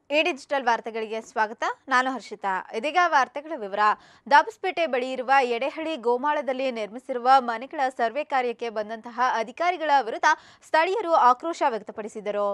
ಈ ಡಿಜಿಟಲ್ ವಾರ್ತೆಗಳಿಗೆ ಸ್ವಾಗತ ನಾನು ಹರ್ಷಿತಾ ಇದೀಗ ವಾರ್ತೆಗಳ ವಿವರ ದಾಬಸ್ಪೇಟೆ ಬಳಿ ಇರುವ ಎಡೆಹಳ್ಳಿ ಗೋಮಾಳದಲ್ಲಿ ನಿರ್ಮಿಸಿರುವ ಮನೆಗಳ ಸರ್ವೆ ಕಾರ್ಯಕ್ಕೆ ಬಂದಂತಹ ಅಧಿಕಾರಿಗಳ ವಿರುದ್ಧ ಸ್ಥಳೀಯರು ಆಕ್ರೋಶ ವ್ಯಕ್ತಪಡಿಸಿದರು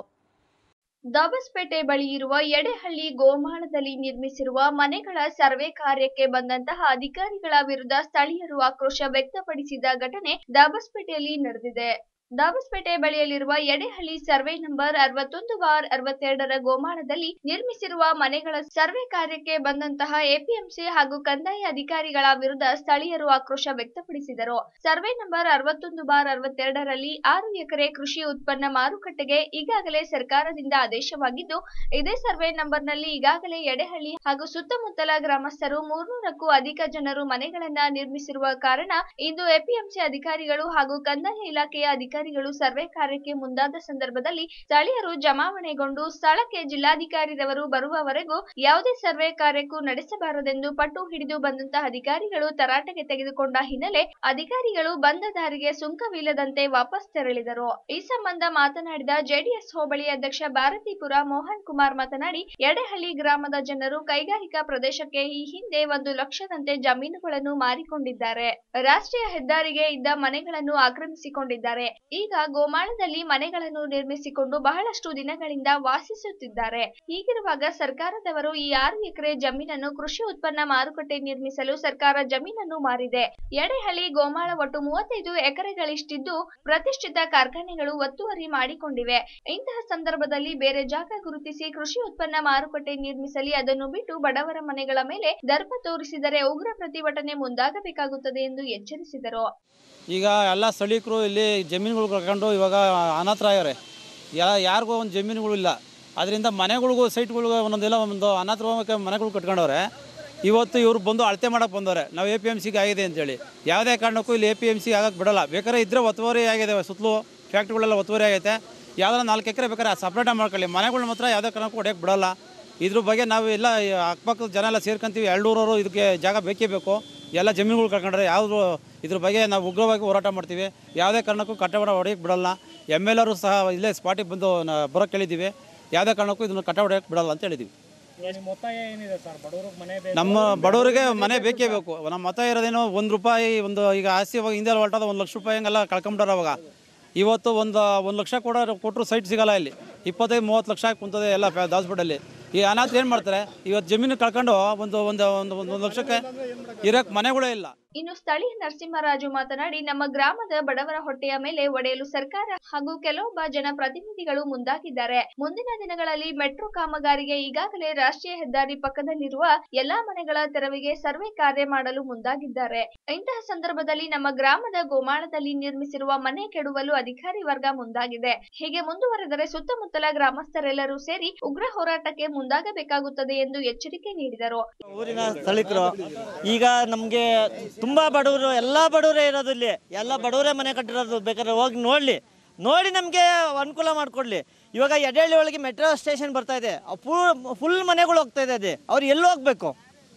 ದಾಬಸ್ಪೇಟೆ ಬಳಿ ಇರುವ ಎಡೆಹಳ್ಳಿ ಗೋಮಾಳದಲ್ಲಿ ನಿರ್ಮಿಸಿರುವ ಮನೆಗಳ ಸರ್ವೆ ಕಾರ್ಯಕ್ಕೆ ಬಂದಂತಹ ಅಧಿಕಾರಿಗಳ ವಿರುದ್ಧ ಸ್ಥಳೀಯರು ಆಕ್ರೋಶ ವ್ಯಕ್ತಪಡಿಸಿದ ಘಟನೆ ದಾಬಸ್ಪೇಟೆಯಲ್ಲಿ ನಡೆದಿದೆ ದಾಬಸ್ಪೇಟೆ ಬಳಿಯಲ್ಲಿರುವ ಎಡೆಹಳ್ಳಿ ಸರ್ವೆ ನಂಬರ್ ಅರವತ್ತೊಂದು ಬಾರ್ ಅರವತ್ತೆರಡರ ಗೋಮಾಳದಲ್ಲಿ ನಿರ್ಮಿಸಿರುವ ಮನೆಗಳ ಸರ್ವೆ ಕಾರ್ಯಕ್ಕೆ ಬಂದಂತಹ ಎಪಿಎಂಸಿ ಹಾಗೂ ಕಂದಾಯ ಅಧಿಕಾರಿಗಳ ವಿರುದ್ಧ ಸ್ಥಳೀಯರು ಆಕ್ರೋಶ ವ್ಯಕ್ತಪಡಿಸಿದರು ಸರ್ವೆ ನಂಬರ್ ಅರವತ್ತೊಂದು ಬಾರ್ ಅರವತ್ತೆರಡರಲ್ಲಿ ಆರು ಎಕರೆ ಕೃಷಿ ಉತ್ಪನ್ನ ಮಾರುಕಟ್ಟೆಗೆ ಈಗಾಗಲೇ ಸರ್ಕಾರದಿಂದ ಆದೇಶವಾಗಿದ್ದು ಇದೇ ಸರ್ವೆ ನಂಬರ್ನಲ್ಲಿ ಈಗಾಗಲೇ ಎಡೆಹಳ್ಳಿ ಹಾಗೂ ಸುತ್ತಮುತ್ತಲ ಗ್ರಾಮಸ್ಥರು ಮೂರ್ನೂರಕ್ಕೂ ಅಧಿಕ ಜನರು ಮನೆಗಳನ್ನ ನಿರ್ಮಿಸಿರುವ ಕಾರಣ ಇಂದು ಎಪಿಎಂಸಿ ಅಧಿಕಾರಿಗಳು ಹಾಗೂ ಕಂದಾಯ ಇಲಾಖೆಯ ಅಧಿಕಾರಿಗಳು ಸರ್ವೆ ಕಾರ್ಯಕ್ಕೆ ಮುಂದಾದ ಸಂದರ್ಭದಲ್ಲಿ ಸ್ಥಳೀಯರು ಜಮಾವಣೆಗೊಂಡು ಸ್ಥಳಕ್ಕೆ ಜಿಲ್ಲಾಧಿಕಾರಿರವರು ಬರುವವರೆಗೂ ಯಾವುದೇ ಸರ್ವೆ ಕಾರ್ಯಕ್ಕೂ ನಡೆಸಬಾರದೆಂದು ಪಟ್ಟು ಹಿಡಿದು ಬಂದಂತಹ ಅಧಿಕಾರಿಗಳು ತರಾಟೆಗೆ ತೆಗೆದುಕೊಂಡ ಹಿನ್ನೆಲೆ ಅಧಿಕಾರಿಗಳು ಬಂದ ದಾರಿಗೆ ಸುಂಕವಿಲ್ಲದಂತೆ ವಾಪಸ್ ತೆರಳಿದರು ಈ ಸಂಬಂಧ ಮಾತನಾಡಿದ ಜೆಡಿಎಸ್ ಹೋಬಳಿ ಅಧ್ಯಕ್ಷ ಭಾರತೀಪುರ ಮೋಹನ್ ಕುಮಾರ್ ಮಾತನಾಡಿ ಎಡೆಹಳ್ಳಿ ಗ್ರಾಮದ ಜನರು ಕೈಗಾರಿಕಾ ಪ್ರದೇಶಕ್ಕೆ ಈ ಹಿಂದೆ ಒಂದು ಲಕ್ಷದಂತೆ ಜಮೀನುಗಳನ್ನು ಮಾರಿಕೊಂಡಿದ್ದಾರೆ ರಾಷ್ಟ್ರೀಯ ಹೆದ್ದಾರಿಗೆ ಇದ್ದ ಮನೆಗಳನ್ನು ಆಕ್ರಮಿಸಿಕೊಂಡಿದ್ದಾರೆ ಈಗ ಗೋಮಾಳದಲ್ಲಿ ಮನೆಗಳನ್ನು ನಿರ್ಮಿಸಿಕೊಂಡು ಬಹಳಷ್ಟು ದಿನಗಳಿಂದ ವಾಸಿಸುತ್ತಿದ್ದಾರೆ ಹೀಗಿರುವಾಗ ಸರ್ಕಾರದವರು ಈ ಆರು ಎಕರೆ ಜಮೀನನ್ನು ಕೃಷಿ ಉತ್ಪನ್ನ ಮಾರುಕಟ್ಟೆ ನಿರ್ಮಿಸಲು ಸರ್ಕಾರ ಜಮೀನನ್ನು ಮಾರಿದೆ ಎಡೆಹಳ್ಳಿ ಗೋಮಾಳ ಒಟ್ಟು ಮೂವತ್ತೈದು ಎಕರೆಗಳಿಷ್ಟಿದ್ದು ಪ್ರತಿಷ್ಠಿತ ಕಾರ್ಖಾನೆಗಳು ಒತ್ತುವರಿ ಮಾಡಿಕೊಂಡಿವೆ ಇಂತಹ ಸಂದರ್ಭದಲ್ಲಿ ಬೇರೆ ಜಾಗ ಗುರುತಿಸಿ ಕೃಷಿ ಉತ್ಪನ್ನ ಮಾರುಕಟ್ಟೆ ನಿರ್ಮಿಸಲಿ ಅದನ್ನು ಬಿಟ್ಟು ಬಡವರ ಮನೆಗಳ ಮೇಲೆ ದರ್ಪ ತೋರಿಸಿದರೆ ಉಗ್ರ ಪ್ರತಿಭಟನೆ ಮುಂದಾಗಬೇಕಾಗುತ್ತದೆ ಎಂದು ಎಚ್ಚರಿಸಿದರು ಈಗ ಎಲ್ಲ ಸ್ಥಳೀಕರು ಇಲ್ಲಿ ಜಮೀನುಗಳು ಕಳ್ಕೊಂಡು ಇವಾಗ ಅನಾಥರ ಆಗ್ಯಾರೆ ಯಾ ಯಾರಿಗೂ ಒಂದು ಜಮೀನುಗಳು ಇಲ್ಲ ಅದರಿಂದ ಮನೆಗಳಿಗೂ ಸೈಟ್ಗಳಿಗೂ ಒಂದೊಂದೆಲ್ಲ ಒಂದು ಅನಾಥರ ಮನೆಗಳು ಕಟ್ಕೊಂಡವ್ರೆ ಇವತ್ತು ಇವರು ಬಂದು ಅಳತೆ ಮಾಡಕ್ಕೆ ಬಂದವ್ರೆ ನಾವು ಎ ಪಿ ಎಮ್ ಸಿಗೆ ಆಗಿದೆ ಅಂತೇಳಿ ಯಾವುದೇ ಕಾರಣಕ್ಕೂ ಇಲ್ಲಿ ಎ ಪಿ ಎಮ್ ಸಿ ಆಗಕ್ಕೆ ಬಿಡಲ್ಲ ಬೇಕಾದ್ರೆ ಇದ್ದರೆ ಒತ್ತುವರಿ ಆಗಿದೆ ಸುತ್ತಲೂ ಫ್ಯಾಕ್ಟ್ರಿಗಳೆಲ್ಲ ಒತ್ತುವರಿ ಆಗೈತೆ ಯಾವ್ದಾರ ನಾಲ್ಕು ಎಕರೆ ಬೇಕಾದ್ರೆ ಸಪ್ರೇಟಾಗಿ ಮಾಡ್ಕೊಳ್ಳಿ ಮನೆಗಳು ಮಾತ್ರ ಯಾವುದೇ ಕಾರಣಕ್ಕೂ ಹೊಡೆಯಕ್ಕೆ ಬಿಡಲ್ಲ ಇದ್ರ ಬಗ್ಗೆ ನಾವು ಎಲ್ಲ ಈ ಅಕ್ಕಪಕ್ಕದ ಜನ ಎಲ್ಲ ಸೇರ್ಕೊಂತೀವಿ ಎರಡೂರವರು ಇದಕ್ಕೆ ಜಾಗ ಬೇಕೇ ಬೇಕು ಎಲ್ಲ ಜಮೀನುಗಳು ಕಳ್ಕೊಂಡ್ರೆ ಯಾವುದು ಇದ್ರ ಬಗ್ಗೆ ನಾವು ಉಗ್ರವಾಗಿ ಹೋರಾಟ ಮಾಡ್ತೀವಿ ಯಾವುದೇ ಕಾರಣಕ್ಕೂ ಕಟ್ಟಡ ಹೊಡೆಯಕ್ಕೆ ಬಿಡಲ್ಲ ಎಮ್ ಎಲ್ ಅವರು ಸಹ ಇಲ್ಲೇ ಸ್ಪಾಟಿಗೆ ಬಂದು ನ- ಬರೋಕ್ಕೆ ಕೇಳಿದ್ದೀವಿ ಯಾವುದೇ ಕಾರಣಕ್ಕೂ ಇದನ್ನು ಕಟ್ಟ ಹೊಡೆಯಕ್ಕೆ ಬಿಡಲ್ಲ ಅಂತ ಹೇಳಿದ್ದೀವಿ ನಿಮ್ಮ ಒತ್ತಾಯ ಏನಿದೆ ಸರ್ ಬಡವ್ರಿಗೆ ಮನೆ ಬೇಕು ನಮ್ಮ ಬಡವರಿಗೆ ಮನೆ ಬೇಕೇ ಬೇಕು ನಮ್ಮ ಮತ ಇರೋದೇನೋ ಒಂದು ರೂಪಾಯಿ ಒಂದು ಈಗ ಆಸ್ತಿ ಇವಾಗ ಹಿಂದೆ ಹೊರಟದ ಒಂದು ಲಕ್ಷ ರೂಪಾಯಿ ಹಂಗೆಲ್ಲ ಕಳ್ಕೊಂಬಿಟ್ಟಾರ ಅವಾಗ ಇವತ್ತು ಒಂದು ಒಂದು ಲಕ್ಷ ಕೊಡೋ ಕೊಟ್ಟರು ಸೈಟ್ ಸಿಗಲ್ಲ ಇಲ್ಲಿ ಇಪ್ಪತ್ತೈದು ಮೂವತ್ತು ಲಕ್ಷ ಆಗಿ ಕುಂತದೆ ಎಲ್ಲ ದಾಸ್ಬಿಟ್ಟಲ್ಲಿ ಈ ಅನಾಥ ಏನು ಮಾಡ್ತಾರೆ ಇವತ್ತು ಜಮೀನು ಕಳ್ಕೊಂಡು ಒಂದು ಒಂದು ಒಂದು ಒಂದು ಲಕ್ಷಕ್ಕೆ ಇರೋಕ್ಕೆ ಮನೆಗಳೇ ಇಲ್ಲ ಇನ್ನು ಸ್ಥಳೀಯ ನರಸಿಂಹರಾಜು ಮಾತನಾಡಿ ನಮ್ಮ ಗ್ರಾಮದ ಬಡವರ ಹೊಟ್ಟೆಯ ಮೇಲೆ ಒಡೆಯಲು ಸರ್ಕಾರ ಹಾಗೂ ಕೆಲವೊಬ್ಬ ಜನಪ್ರತಿನಿಧಿಗಳು ಮುಂದಾಗಿದ್ದಾರೆ ಮುಂದಿನ ದಿನಗಳಲ್ಲಿ ಮೆಟ್ರೋ ಕಾಮಗಾರಿಗೆ ಈಗಾಗಲೇ ರಾಷ್ಟ್ರೀಯ ಹೆದ್ದಾರಿ ಪಕ್ಕದಲ್ಲಿರುವ ಎಲ್ಲಾ ಮನೆಗಳ ತೆರವಿಗೆ ಸರ್ವೆ ಕಾರ್ಯ ಮಾಡಲು ಮುಂದಾಗಿದ್ದಾರೆ ಇಂತಹ ಸಂದರ್ಭದಲ್ಲಿ ನಮ್ಮ ಗ್ರಾಮದ ಗೋಮಾಳದಲ್ಲಿ ನಿರ್ಮಿಸಿರುವ ಮನೆ ಕೆಡವಲು ಅಧಿಕಾರಿ ವರ್ಗ ಮುಂದಾಗಿದೆ ಹೀಗೆ ಮುಂದುವರೆದರೆ ಸುತ್ತಮುತ್ತಲ ಗ್ರಾಮಸ್ಥರೆಲ್ಲರೂ ಸೇರಿ ಉಗ್ರ ಹೋರಾಟಕ್ಕೆ ಮುಂದಾಗಬೇಕಾಗುತ್ತದೆ ಎಂದು ಎಚ್ಚರಿಕೆ ನೀಡಿದರು ಊರಿನ ಸ್ಥಳೀಕರು ಈಗ ನಮಗೆ ತುಂಬಾ ಬಡವರು ಎಲ್ಲ ಬಡವರೇ ಇರೋದು ಇಲ್ಲಿ ಎಲ್ಲ ಬಡವರೇ ಮನೆ ಕಟ್ಟಿರೋದು ಬೇಕಾದ್ರೆ ಹೋಗಿ ನೋಡಲಿ ನೋಡಿ ನಮಗೆ ಅನುಕೂಲ ಮಾಡಿಕೊಡ್ಲಿ ಇವಾಗ ಎಡೆಹಳ್ಳಿ ಒಳಗೆ ಮೆಟ್ರೋ ಸ್ಟೇಷನ್ ಬರ್ತಾ ಇದೆ ಫುಲ್ ಫುಲ್ ಮನೆಗಳು ಹೋಗ್ತಾ ಇದೆ ಅದೇ ಅವ್ರು ಎಲ್ಲಿ ಹೋಗ್ಬೇಕು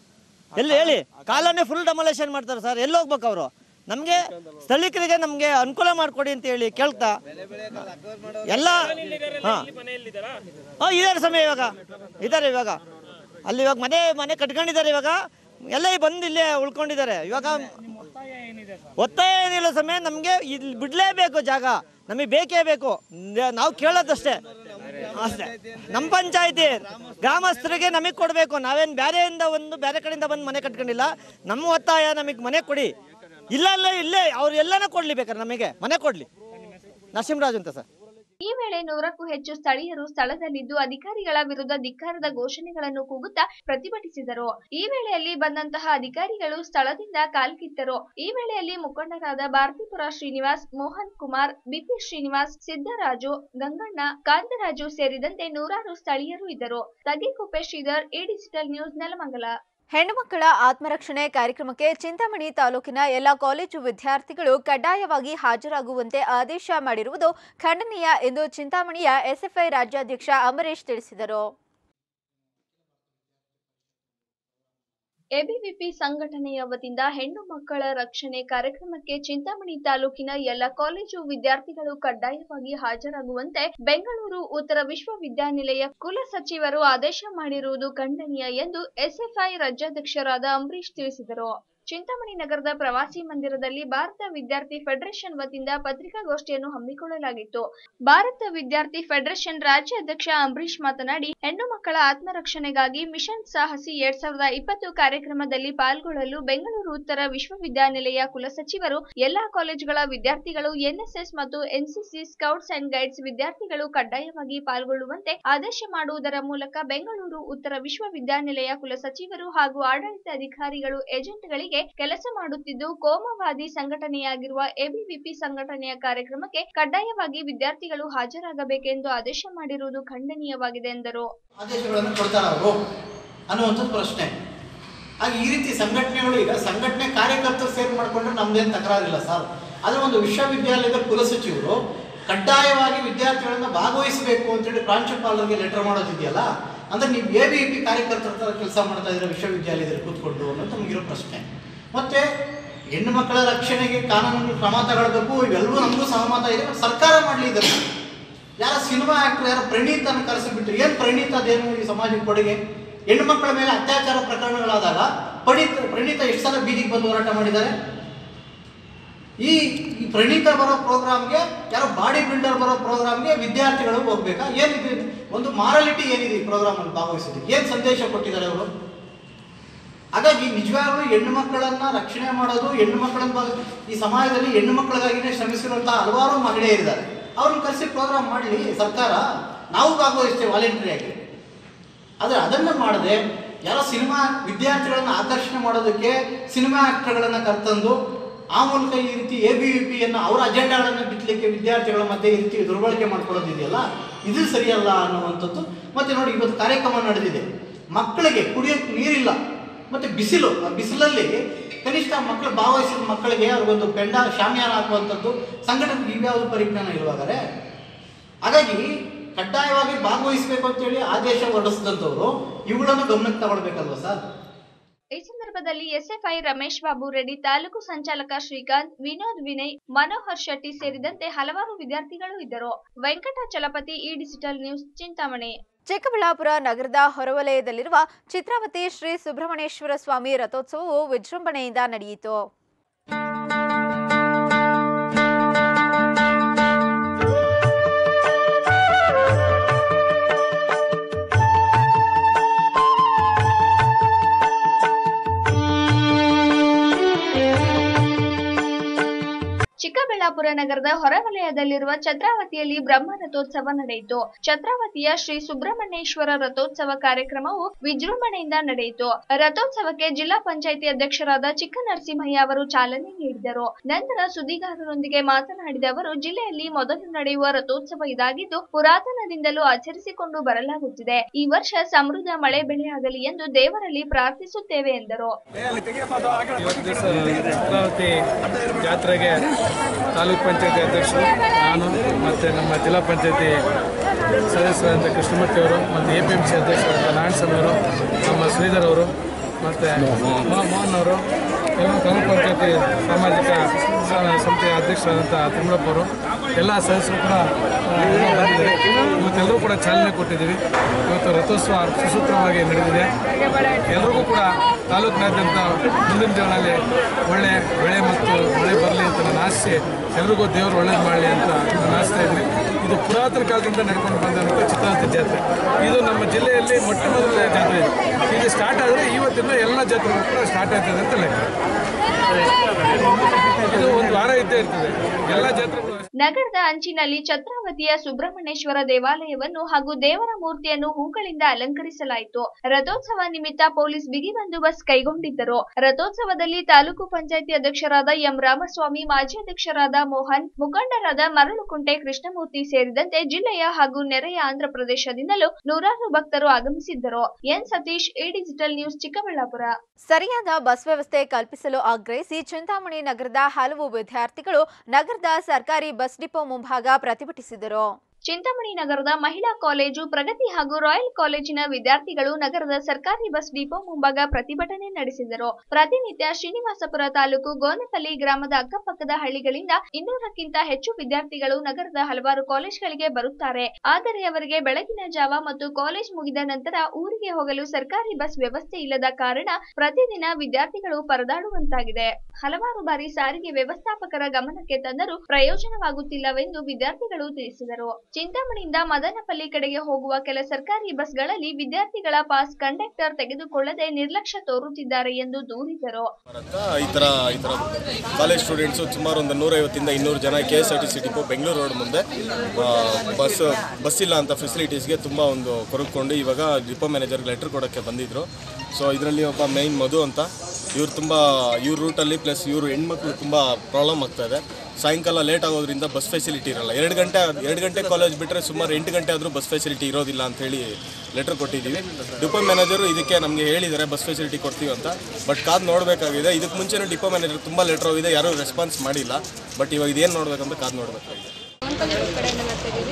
ಎಲ್ಲಿ ಹೇಳಿ ಕಾಲೋನಿ ಫುಲ್ ಡೆಮೊಲೇಷನ್ ಮಾಡ್ತಾರೆ ಸರ್ ಎಲ್ಲಿ ಹೋಗ್ಬೇಕು ಅವರು ನಮಗೆ ಸ್ಥಳೀಕರಿಗೆ ನಮಗೆ ಅನುಕೂಲ ಮಾಡಿಕೊಡಿ ಅಂತ ಹೇಳಿ ಕೇಳ್ತಾ ಎಲ್ಲ ಹಾಂ ಹಾಂ ಇದ್ದಾರೆ ಸಮಯ ಇವಾಗ ಇದ್ದಾರೆ ಇವಾಗ ಅಲ್ಲಿ ಇವಾಗ ಮನೆ ಮನೆ ಕಟ್ಕೊಂಡಿದ್ದಾರೆ ಇವಾಗ ಎಲ್ಲ ಬಂದು ಇಲ್ಲೇ ಉಳ್ಕೊಂಡಿದ್ದಾರೆ ಇವಾಗ ಒತ್ತಾಯ ಏನಿಲ್ಲ ಸಮಯ ನಮಗೆ ಇಲ್ಲಿ ಬಿಡಲೇಬೇಕು ಜಾಗ ನಮಗೆ ಬೇಕೇ ಬೇಕು ನ- ನಾವು ಕೇಳೋದಷ್ಟೇ ಅಷ್ಟೇ ನಮ್ಮ ಪಂಚಾಯತಿ ಗ್ರಾಮಸ್ಥರಿಗೆ ನಮಗೆ ಕೊಡಬೇಕು ನಾವೇನು ಬೇರೆಯಿಂದ ಒಂದು ಬೇರೆ ಕಡೆಯಿಂದ ಬಂದು ಮನೆ ಕಟ್ಕೊಂಡಿಲ್ಲ ನಮ್ಮ ಒತ್ತಾಯ ನಮಗೆ ಮನೆ ಕೊಡಿ ಇಲ್ಲ ಇಲ್ಲ ಇಲ್ಲೇ ಅವ್ರು ಎಲ್ಲಾನ ಕೊಡ್ಲಿ ಬೇಕಾದ್ರೆ ನಮಗೆ ಮನೆ ಕೊಡ್ಲಿ ನರಸಿಂಹರಾಜ್ ಅಂತ ಸರ್ ಈ ವೇಳೆ ನೂರಕ್ಕೂ ಹೆಚ್ಚು ಸ್ಥಳೀಯರು ಸ್ಥಳದಲ್ಲಿದ್ದು ಅಧಿಕಾರಿಗಳ ವಿರುದ್ಧ ಧಿಕ್ಕಾರದ ಘೋಷಣೆಗಳನ್ನು ಕೂಗುತ್ತಾ ಪ್ರತಿಭಟಿಸಿದರು ಈ ವೇಳೆಯಲ್ಲಿ ಬಂದಂತಹ ಅಧಿಕಾರಿಗಳು ಸ್ಥಳದಿಂದ ಕಾಲ್ಕಿತ್ತರು ಈ ವೇಳೆಯಲ್ಲಿ ಮುಖಂಡರಾದ ಭಾರತೀಪುರ ಶ್ರೀನಿವಾಸ್ ಮೋಹನ್ ಕುಮಾರ್ ಬಿಪಿ ಶ್ರೀನಿವಾಸ್ ಸಿದ್ದರಾಜು ಗಂಗಣ್ಣ ಕಾಂತರಾಜು ಸೇರಿದಂತೆ ನೂರಾರು ಸ್ಥಳೀಯರು ಇದ್ದರು ತಗ್ಗಿಕುಪ್ಪೆ ಶ್ರೀಧರ್ ಈ ಡಿಜಿಟಲ್ ನ್ಯೂಸ್ ನೆಲಮಂಗಲ ಹೆಣ್ಣು ಮಕ್ಕಳ ಆತ್ಮರಕ್ಷಣೆ ಕಾರ್ಯಕ್ರಮಕ್ಕೆ ಚಿಂತಾಮಣಿ ತಾಲೂಕಿನ ಎಲ್ಲ ಕಾಲೇಜು ವಿದ್ಯಾರ್ಥಿಗಳು ಕಡ್ಡಾಯವಾಗಿ ಹಾಜರಾಗುವಂತೆ ಆದೇಶ ಮಾಡಿರುವುದು ಖಂಡನೀಯ ಎಂದು ಚಿಂತಾಮಣಿಯ ಎಸ್ಎಫ್ಐ ರಾಜ್ಯಾಧ್ಯಕ್ಷ ಅಂಬರೀಶ್ ತಿಳಿಸಿದರು ಎಬಿವಿಪಿ ಸಂಘಟನೆಯ ವತಿಯಿಂದ ಹೆಣ್ಣು ಮಕ್ಕಳ ರಕ್ಷಣೆ ಕಾರ್ಯಕ್ರಮಕ್ಕೆ ಚಿಂತಾಮಣಿ ತಾಲೂಕಿನ ಎಲ್ಲ ಕಾಲೇಜು ವಿದ್ಯಾರ್ಥಿಗಳು ಕಡ್ಡಾಯವಾಗಿ ಹಾಜರಾಗುವಂತೆ ಬೆಂಗಳೂರು ಉತ್ತರ ವಿಶ್ವವಿದ್ಯಾನಿಲಯ ಕುಲಸಚಿವರು ಆದೇಶ ಮಾಡಿರುವುದು ಖಂಡನೀಯ ಎಂದು ಎಸ್ಎಫ್ಐ ರಾಜ್ಯಾಧ್ಯಕ್ಷರಾದ ಅಂಬರೀಶ್ ತಿಳಿಸಿದರು ಚಿಂತಾಮಣಿ ನಗರದ ಪ್ರವಾಸಿ ಮಂದಿರದಲ್ಲಿ ಭಾರತ ವಿದ್ಯಾರ್ಥಿ ಫೆಡರೇಷನ್ ವತಿಯಿಂದ ಪತ್ರಿಕಾಗೋಷ್ಠಿಯನ್ನು ಹಮ್ಮಿಕೊಳ್ಳಲಾಗಿತ್ತು ಭಾರತ ವಿದ್ಯಾರ್ಥಿ ಫೆಡರೇಷನ್ ರಾಜ್ಯ ಅಧ್ಯಕ್ಷ ಅಂಬರೀಶ್ ಮಾತನಾಡಿ ಹೆಣ್ಣು ಮಕ್ಕಳ ಆತ್ಮರಕ್ಷಣೆಗಾಗಿ ಮಿಷನ್ ಸಾಹಸಿ ಎರಡ್ ಸಾವಿರದ ಇಪ್ಪತ್ತು ಕಾರ್ಯಕ್ರಮದಲ್ಲಿ ಪಾಲ್ಗೊಳ್ಳಲು ಬೆಂಗಳೂರು ಉತ್ತರ ವಿಶ್ವವಿದ್ಯಾನಿಲಯ ಕುಲಸಚಿವರು ಎಲ್ಲಾ ಕಾಲೇಜುಗಳ ವಿದ್ಯಾರ್ಥಿಗಳು ಎನ್ಎಸ್ಎಸ್ ಮತ್ತು ಎನ್ಸಿಸಿ ಸ್ಕೌಟ್ಸ್ ಅಂಡ್ ಗೈಡ್ಸ್ ವಿದ್ಯಾರ್ಥಿಗಳು ಕಡ್ಡಾಯವಾಗಿ ಪಾಲ್ಗೊಳ್ಳುವಂತೆ ಆದೇಶ ಮಾಡುವುದರ ಮೂಲಕ ಬೆಂಗಳೂರು ಉತ್ತರ ವಿಶ್ವವಿದ್ಯಾನಿಲಯ ಕುಲಸಚಿವರು ಹಾಗೂ ಆಡಳಿತ ಅಧಿಕಾರಿಗಳು ಏಜೆಂಟ್ಗಳಿಗೆ ಕೆಲಸ ಮಾಡುತ್ತಿದ್ದು ಕೋಮವಾದಿ ಸಂಘಟನೆಯಾಗಿರುವ ಎಬಿವಿಪಿ ಸಂಘಟನೆಯ ಕಾರ್ಯಕ್ರಮಕ್ಕೆ ಕಡ್ಡಾಯವಾಗಿ ವಿದ್ಯಾರ್ಥಿಗಳು ಹಾಜರಾಗಬೇಕೆಂದು ಆದೇಶ ಮಾಡಿರುವುದು ಖಂಡನೀಯವಾಗಿದೆ ಎಂದರು ಆದೇಶಗಳನ್ನು ಕೊಡ್ತಾರ ಅವರು ಅನ್ನುವಂಥದ್ದು ಪ್ರಶ್ನೆ ಹಾಗೆ ಈ ರೀತಿ ಸಂಘಟನೆಗಳು ಈಗ ಸಂಘಟನೆ ಕಾರ್ಯಕರ್ತರು ಸೇರಿ ಮಾಡಿಕೊಂಡ್ರೆ ನಮ್ದೇನು ತಕರಾರಿಲ್ಲ ಸರ್ ಆದರೆ ಒಂದು ವಿಶ್ವವಿದ್ಯಾಲಯದ ಕುಲಸಚಿವರು ಕಡ್ಡಾಯವಾಗಿ ವಿದ್ಯಾರ್ಥಿಗಳನ್ನ ಭಾಗವಹಿಸಬೇಕು ಅಂತೇಳಿ ಪ್ರಾಂಶುಪಾಲರಿಗೆ ಲೆಟರ್ ಮಾಡೋದಿದೆಯಲ್ಲ ಅಂದ್ರೆ ನೀವು ಎ ಬಿ ಪಿ ಕಾರ್ಯಕರ್ತರ ಥರ ಕೆಲಸ ಮಾಡ್ತಾ ಇದ್ರೆ ವಿಶ್ವವಿದ್ಯಾಲಯದಲ್ಲಿ ಕೂತ್ಕೊಂಡು ಅನ್ನೋದು ನಮಗಿರೋ ಪ್ರಶ್ನೆ ಮತ್ತೆ ಹೆಣ್ಣು ಮಕ್ಕಳ ರಕ್ಷಣೆಗೆ ಕಾನೂನು ಕ್ರಮ ತಗೊಳ್ಬೇಕು ಇವೆಲ್ಲವೂ ನಮಗೂ ಸಹಮತ ಇದೆ but ಸರ್ಕಾರ ಮಾಡಲಿ ಇದನ್ನು ಯಾರ ಸಿನಿಮಾ ಆಕ್ಟರ್ ಯಾರೋ ಪ್ರಣೀತನ ಕರೆಸಿಬಿಟ್ರು ಏನು ಪ್ರಣೀತ ಅದೇನು ಈ ಸಮಾಜಕ್ಕೆ ಕೊಡುಗೆ ಹೆಣ್ಣು ಮಕ್ಕಳ ಮೇಲೆ ಅತ್ಯಾಚಾರ ಪ್ರಕರಣಗಳಾದಾಗ ಪಣಿತ ಪ್ರಣೀತ ಎಷ್ಟು ಸಲ ಬೀದಿಗೆ ಬಂದು ಹೋರಾಟ ಮಾಡಿದ್ದಾರೆ ಈ ಈ ಪ್ರಣೀತ ಬರೋ ಪ್ರೋಗ್ರಾಮ್ಗೆ ಯಾರೋ ಬಾಡಿ ಬಿಲ್ಡರ್ ಬರೋ ಪ್ರೋಗ್ರಾಮ್ಗೆ ವಿದ್ಯಾರ್ಥಿಗಳು ಹೋಗ್ಬೇಕಾ ಏನಿದೆ ಒಂದು ಮಾರಾಲಿಟಿ ಏನಿದೆ ಈ ಪ್ರೋಗ್ರಾಮಲ್ಲಿ ಭಾಗವಹಿಸೋದಕ್ಕೆ ಏನು ಸಂದೇಶ ಕೊಟ್ಟಿದ್ದಾರೆ ಅವರು ಹಾಗಾಗಿ ನಿಜವಾಗ್ಲೂ ಹೆಣ್ಣು ಮಕ್ಕಳನ್ನ ರಕ್ಷಣೆ ಮಾಡೋದು ಹೆಣ್ಣು ಮಕ್ಕಳನ್ನ ಭಾಗ- ಈ ಸಮಾಜದಲ್ಲಿ ಹೆಣ್ಣು ಮಕ್ಕಳಿಗಾಗಿನೇ ಶ್ರಮಿಸಿರುವಂತಹ ಹಲವಾರು ಮಹಿಳೆಯರಿದ್ದಾರೆ ಅವ್ರನ್ನ ಕರೆಸಿ ಪ್ರೋಗ್ರಾಮ್ ಮಾಡಲಿ ಸರ್ಕಾರ ನಾವು ಭಾಗವಹಿಸ್ತೇವೆ ವಾಲಂಟ್ರಿಯಾಗಿ ಆದರೆ ಅದನ್ನು ಮಾಡದೆ ಯಾರೋ ಸಿನಿಮಾ ವಿದ್ಯಾರ್ಥಿಗಳನ್ನ ಆಕರ್ಷಣೆ ಮಾಡೋದಕ್ಕೆ ಸಿನಿಮಾ ಆಕ್ಟರ್ಗಳನ್ನು ಕರ್ತಂದು ಆ ಮೂಲಕ ಈ ರೀತಿ ಎ ಬಿ ವಿ ಪಿಯನ್ನು ಅವರ ಅಜೆಂಡಾಗಳನ್ನು ಬಿತ್ತಲಿಕ್ಕೆ ವಿದ್ಯಾರ್ಥಿಗಳ ಮಧ್ಯೆ ಈ ರೀತಿ ದುರ್ಬಳಕೆ ಮಾಡ್ಕೊಳ್ಳೋದಿದೆಯಲ್ಲ ಇದು ಸರಿಯಲ್ಲ ಅನ್ನುವಂಥದ್ದು ಮತ್ತೆ ನೋಡಿ ಇವತ್ತು ಕಾರ್ಯಕ್ರಮ ನಡೆದಿದೆ ಮಕ್ಕಳಿಗೆ ಕುಡಿಯೋಕ್ಕೆ ನೀರಿಲ್ಲ ಮತ್ತೆ ಬಿಸಿಲು ಆ ಬಿಸಿಲಲ್ಲಿ ಕನಿಷ್ಠ ಮಕ್ಕಳು ಭಾಗವಹಿಸಿದ ಮಕ್ಕಳಿಗೆ ಅವ್ರಿಗೊಂದು ಪೆಂಡ ಶಾಮಿಯಾನ ಹಾಕುವಂಥದ್ದು ಸಂಘಟನೆಗೆ ಇವ್ಯಾವುದು ಪರಿಜ್ಞಾನ ಇರುವಾಗಲೇ ಹಾಗಾಗಿ ಕಡ್ಡಾಯವಾಗಿ ಭಾಗವಹಿಸಬೇಕು ಅಂತೇಳಿ ಆದೇಶ ಹೊರಡಿಸಿದಂಥವ್ರು ಇವುಗಳನ್ನು ಗಮನಕ್ಕೆ ತಗೊಳ್ಬೇಕಲ್ವಾ ಸರ್ ಈ ಸಂದರ್ಭದಲ್ಲಿ ಎಸ್ಎಫ್ಐ ರಮೇಶ್ ಬಾಬು ರೆಡ್ಡಿ ತಾಲೂಕು ಸಂಚಾಲಕ ಶ್ರೀಕಾಂತ್ ವಿನೋದ್ ವಿನಯ್ ಮನೋಹರ್ ಶೆಟ್ಟಿ ಸೇರಿದಂತೆ ಹಲವಾರು ವಿದ್ಯಾರ್ಥಿಗಳು ಇದ್ದರು ವೆಂಕಟಾಚಲಪತಿ ಈ ಡಿಜಿಟಲ್ ನ್ಯೂಸ್ ಚಿಂತಾಮಣಿ ಚಿಕ್ಕಬಳ್ಳಾಪುರ ನಗರದ ಹೊರವಲಯದಲ್ಲಿರುವ ಚಿತ್ರಾವತಿ ಶ್ರೀ ಸುಬ್ರಹ್ಮಣ್ಯೇಶ್ವರ ಸ್ವಾಮಿ ರಥೋತ್ಸವವು ವಿಜೃಂಭಣೆಯಿಂದ ನಡೆಯಿತು ಚಿಕ್ಕಬಳ್ಳಾಪುರ ನಗರದ ಹೊರವಲಯದಲ್ಲಿರುವ ಛತ್ರಾವತಿಯಲ್ಲಿ ಬ್ರಹ್ಮ ರಥೋತ್ಸವ ನಡೆಯಿತು ಛತ್ರಾವತಿಯ ಶ್ರೀ ಸುಬ್ರಹ್ಮಣ್ಯೇಶ್ವರ ರಥೋತ್ಸವ ಕಾರ್ಯಕ್ರಮವು ವಿಜೃಂಭಣೆಯಿಂದ ನಡೆಯಿತು ರಥೋತ್ಸವಕ್ಕೆ ಜಿಲ್ಲಾ ಪಂಚಾಯಿತಿ ಅಧ್ಯಕ್ಷರಾದ ಚಿಕ್ಕನರಸಿಂಹಯ್ಯ ಅವರು ಚಾಲನೆ ನೀಡಿದರು ನಂತರ ಸುದ್ದಿಗಾರರೊಂದಿಗೆ ಮಾತನಾಡಿದ ಅವರು ಜಿಲ್ಲೆಯಲ್ಲಿ ಮೊದಲು ನಡೆಯುವ ರಥೋತ್ಸವ ಇದಾಗಿದ್ದು ಪುರಾತನದಿಂದಲೂ ಆಚರಿಸಿಕೊಂಡು ಬರಲಾಗುತ್ತಿದೆ ಈ ವರ್ಷ ಸಮೃದ್ಧ ಮಳೆ ಬೆಳೆಯಾಗಲಿ ಎಂದು ದೇವರಲ್ಲಿ ಪ್ರಾರ್ಥಿಸುತ್ತೇವೆ ಎಂದರು ಇವತ್ತು ದಿವಸ ಚಿತ್ರಾವತಿ ಜಾತ್ರೆಗೆ ತಾಲೂಕ್ ಪಂಚಾಯತಿ ಅಧ್ಯಕ್ಷರು ನಾನು ಮತ್ತು ನಮ್ಮ ಜಿಲ್ಲಾ ಪಂಚಾಯತಿ ಸದಸ್ಯರಾದಂಥ ಕೃಷ್ಣಮೂರ್ತಿ ಅವರು ಮತ್ತು ಎ ಪಿ ಎಂ ಸಿ ಅಧ್ಯಕ್ಷರಾದ ನಾರಾಯಣಸ್ವಾಮಿ ಅವರು ನಮ್ಮ ಶ್ರೀಧರ್ ಅವರು ಮತ್ತು ಮೋಹನ್ ಅವರು ಎಲ್ಲ ತಾಲೂಕ್ ಪಂಚಾಯತಿ ಸಾಮಾಜಿಕ ಸ- ಸಮಿತಿಯ ಅಧ್ಯಕ್ಷರಾದಂಥ ತಿಮ್ಮಪ್ಪ ಅವರು ಎಲ್ಲ ಸದಸ್ಯರು ಕೂಡ ಆ, ಎಲ್ಲ ಬಂದಿದ್ದಾರೆ ಇವತ್ತೆಲ್ಲರೂ ಕೂಡ ಚಾಲನೆ ಕೊಟ್ಟಿದ್ದೀವಿ ಇವತ್ತು ರಥೋತ್ಸವ ಸುಸೂತ್ರವಾಗಿ ನಡೆದಿದೆ ಎಲ್ರಿಗೂ ಕೂಡ ತಾಲೂಕಿನಾದ್ಯಂತ ಮುಂದಿನ ದಿನಗಳಲ್ಲಿ ಒಳ್ಳೆ ಬೆಳೆ ಮತ್ತು ಮಳೆ ಬರಲಿ ಅಂತ ನಾನು ಆಶಿಸಿ ಎಲ್ರಿಗೂ ದೇವರು ಒಳ್ಳೇದು ಮಾಡಲಿ ಅಂತ ನಾನು ಆಶಿಸ್ತಾ ಇದ್ದೀನಿ ಇದು ಪುರಾತನ ಕಾಲದಿಂದ ನಡ್ಕೊಂಡು ಬಂದಂಥ ಚಿತ್ರಾವತಿ ಜಾತ್ರೆ ಇದು ನಮ್ಮ ಜಿಲ್ಲೆಯಲ್ಲಿ ಮೊಟ್ಟ ಮೊದಲ ಜಾತ್ರೆ ಇದು ಇದು ಸ್ಟಾರ್ಟ್ ಆದರೆ ಇವತ್ತಿನ ಎಲ್ಲ ಜಾತ್ರೆಗಳು ಕೂಡ ಸ್ಟಾರ್ಟ್ ಆಗ್ತದೆ ಅಂತ ಲೆಕ್ಕ ಇದು ಒಂದು ವಾರ ಇದ್ದೇ ಇರ್ತದೆ ಎಲ್ಲ ಜಾತ್ರೆಗಳು ನಗರದ ಅಂಚಿನಲ್ಲಿ ಛತ್ರಾವತಿಯ ಸುಬ್ರಹ್ಮಣ್ಯೇಶ್ವರ ದೇವಾಲಯವನ್ನು ಹಾಗೂ ದೇವರ ಮೂರ್ತಿಯನ್ನು ಹೂಗಳಿಂದ ಅಲಂಕರಿಸಲಾಯಿತು ರಥೋತ್ಸವ ನಿಮಿತ್ತ ಪೊಲೀಸ್ ಬಿಗಿ ಬಂದೋಬಸ್ತ್ ಕೈಗೊಂಡಿದ್ದರು ರಥೋತ್ಸವದಲ್ಲಿ ತಾಲೂಕು ಪಂಚಾಯಿತಿ ಅಧ್ಯಕ್ಷರಾದ ಎಂ ರಾಮಸ್ವಾಮಿ ಮಾಜಿ ಅಧ್ಯಕ್ಷರಾದ ಮೋಹನ್ ಮುಖಂಡರಾದ ಮರಳುಕುಂಟೆ ಕೃಷ್ಣಮೂರ್ತಿ ಸೇರಿದಂತೆ ಜಿಲ್ಲೆಯ ಹಾಗೂ ನೆರೆಯ ಆಂಧ್ರ ಪ್ರದೇಶದಿಂದಲೂ ನೂರಾರು ಭಕ್ತರು ಆಗಮಿಸಿದ್ದರು N Satish A digital news Chikkaballapur ಸರಿಯಾದ ಬಸ್ ವ್ಯವಸ್ಥೆ ಕಲ್ಪಿಸಲು ಆಗ್ರಹಿಸಿ ಚಿಂತಾಮಣಿ ನಗರದ ಹಲವು ವಿದ್ಯಾರ್ಥಿಗಳು ನಗರದ ಸರ್ಕಾರಿ ಬಸ್ ಡಿಪೋ ಮುಂಭಾಗ ಪ್ರತಿಭಟಿಸಿದರು ಚಿಂತಾಮಣಿ ನಗರದ ಮಹಿಳಾ ಕಾಲೇಜು ಪ್ರಗತಿ ಹಾಗೂ ರಾಯಲ್ ಕಾಲೇಜಿನ ವಿದ್ಯಾರ್ಥಿಗಳು ನಗರದ ಸರ್ಕಾರಿ ಬಸ್ ಡಿಪೋ ಮುಂಭಾಗ ಪ್ರತಿಭಟನೆ ನಡೆಸಿದರು ಪ್ರತಿನಿತ್ಯ ಶ್ರೀನಿವಾಸಪುರ ತಾಲೂಕು ಗೋನಪಲ್ಲಿ ಗ್ರಾಮದ ಅಕ್ಕಪಕ್ಕದ ಹಳ್ಳಿಗಳಿಂದ ಇನ್ನೂರಕ್ಕಿಂತ ಹೆಚ್ಚು ವಿದ್ಯಾರ್ಥಿಗಳು ನಗರದ ಹಲವಾರು ಕಾಲೇಜ್ಗಳಿಗೆ ಬರುತ್ತಾರೆ ಆದರೆ ಅವರಿಗೆ ಬೆಳಗಿನ ಜಾವ ಮತ್ತು ಕಾಲೇಜ್ ಮುಗಿದ ನಂತರ ಊರಿಗೆ ಹೋಗಲು ಸರ್ಕಾರಿ ಬಸ್ ವ್ಯವಸ್ಥೆ ಇಲ್ಲದ ಕಾರಣ ಪ್ರತಿದಿನ ವಿದ್ಯಾರ್ಥಿಗಳು ಪರದಾಡುವಂತಾಗಿದೆ ಹಲವಾರು ಬಾರಿ ಸಾರಿಗೆ ವ್ಯವಸ್ಥಾಪಕರ ಗಮನಕ್ಕೆ ತಂದರೂ ಪ್ರಯೋಜನವಾಗುತ್ತಿಲ್ಲವೆಂದು ವಿದ್ಯಾರ್ಥಿಗಳು ತಿಳಿಸಿದರು ಚಿಂತಾಮಣಿಯಿಂದ ಮದನಪಲ್ಲಿ ಕಡೆಗೆ ಹೋಗುವ ಕೆಲ ಸರ್ಕಾರಿ ಬಸ್ಗಳಲ್ಲಿ ವಿದ್ಯಾರ್ಥಿಗಳ ಪಾಸ್ ಕಂಡಕ್ಟರ್ ತೆಗೆದುಕೊಳ್ಳದೆ ನಿರ್ಲಕ್ಷ್ಯ ತೋರುತ್ತಿದ್ದಾರೆ ಎಂದು ದೂರಿದರು ಅಂತ ಈ ಥರ ಈ ಥರ ಕಾಲೇಜ್ ಸ್ಟೂಡೆಂಟ್ಸು ಸುಮಾರು ಒಂದು ನೂರೈವತ್ತಿಂದ ಇನ್ನೂರು ಜನ K S R T C depot Bengaluru road ಮುಂದೆ ಆ, ಬಸ್ ಬಸ್ ಇಲ್ಲ ಅಂತ ಫೆಸಿಲಿಟೀಸ್ಗೆ ತುಂಬ ಒಂದು ಕೊರಗ್ಕೊಂಡು ಇವಾಗ ಡಿಪೋ ಮ್ಯಾನೇಜರ್ಗೆ ಲೆಟರ್ ಕೊಡೋಕ್ಕೆ ಬಂದಿದ್ದರು ಸೊ ಇದರಲ್ಲಿ ಒಬ್ಬ ಮೈನ್ ಮಧು ಅಂತ ಇವ್ರು ತುಂಬ ಇವ್ರ ರೂಟಲ್ಲಿ ಪ್ಲಸ್ ಇವರು ಹೆಣ್ಮಕ್ಳು ತುಂಬ ಪ್ರಾಬ್ಲಮ್ ಆಗ್ತಾ ಇದೆ ಸಾಯಂಕಾಲ ಲೇಟ್ ಆಗೋದ್ರಿಂದ ಬಸ್ ಫೆಸಿಲಿಟಿ ಇರಲ್ಲ ಎರಡು ಗಂಟೆ ಎರಡು ಗಂಟೆ ಕಾಲೇಜ್ ಬಿಟ್ಟರೆ ಸುಮಾರು ಎಂಟು ಗಂಟೆ ಆದರೂ ಬಸ್ ಫೆಸಿಲಿಟಿ ಇರೋದಿಲ್ಲ ಅಂತ ಹೇಳಿ ಲೆಟರ್ ಕೊಟ್ಟಿದ್ದೀವಿ ಡಿಪೋ ಮ್ಯಾನೇಜರು ಇದಕ್ಕೆ ನಮಗೆ ಹೇಳಿದ್ದಾರೆ ಬಸ್ ಫೆಸಿಲಿಟಿ ಕೊಡ್ತೀವಿ ಅಂತ ಬಟ್ ಕಾದು ನೋಡಬೇಕಾಗಿದೆ ಇದಕ್ಕೆ ಮುಂಚೆನೂ ಡಿಪೋ ಮ್ಯಾನೇಜರ್ ತುಂಬ ಲೆಟರ್ ಹೋಗಿದೆ ಯಾರೂ ರೆಸ್ಪಾನ್ಸ್ ಮಾಡಿಲ್ಲ ಬಟ್ ಇವಾಗ ಇದೇನು ನೋಡಬೇಕಂತ ಕಾದು ನೋಡಬೇಕಾಗಿದೆ ಗೋನ್ಪಲ್ಲಿ ಕಡೆಯಿಂದ ಬರ್ತಿದ್ದೀವಿ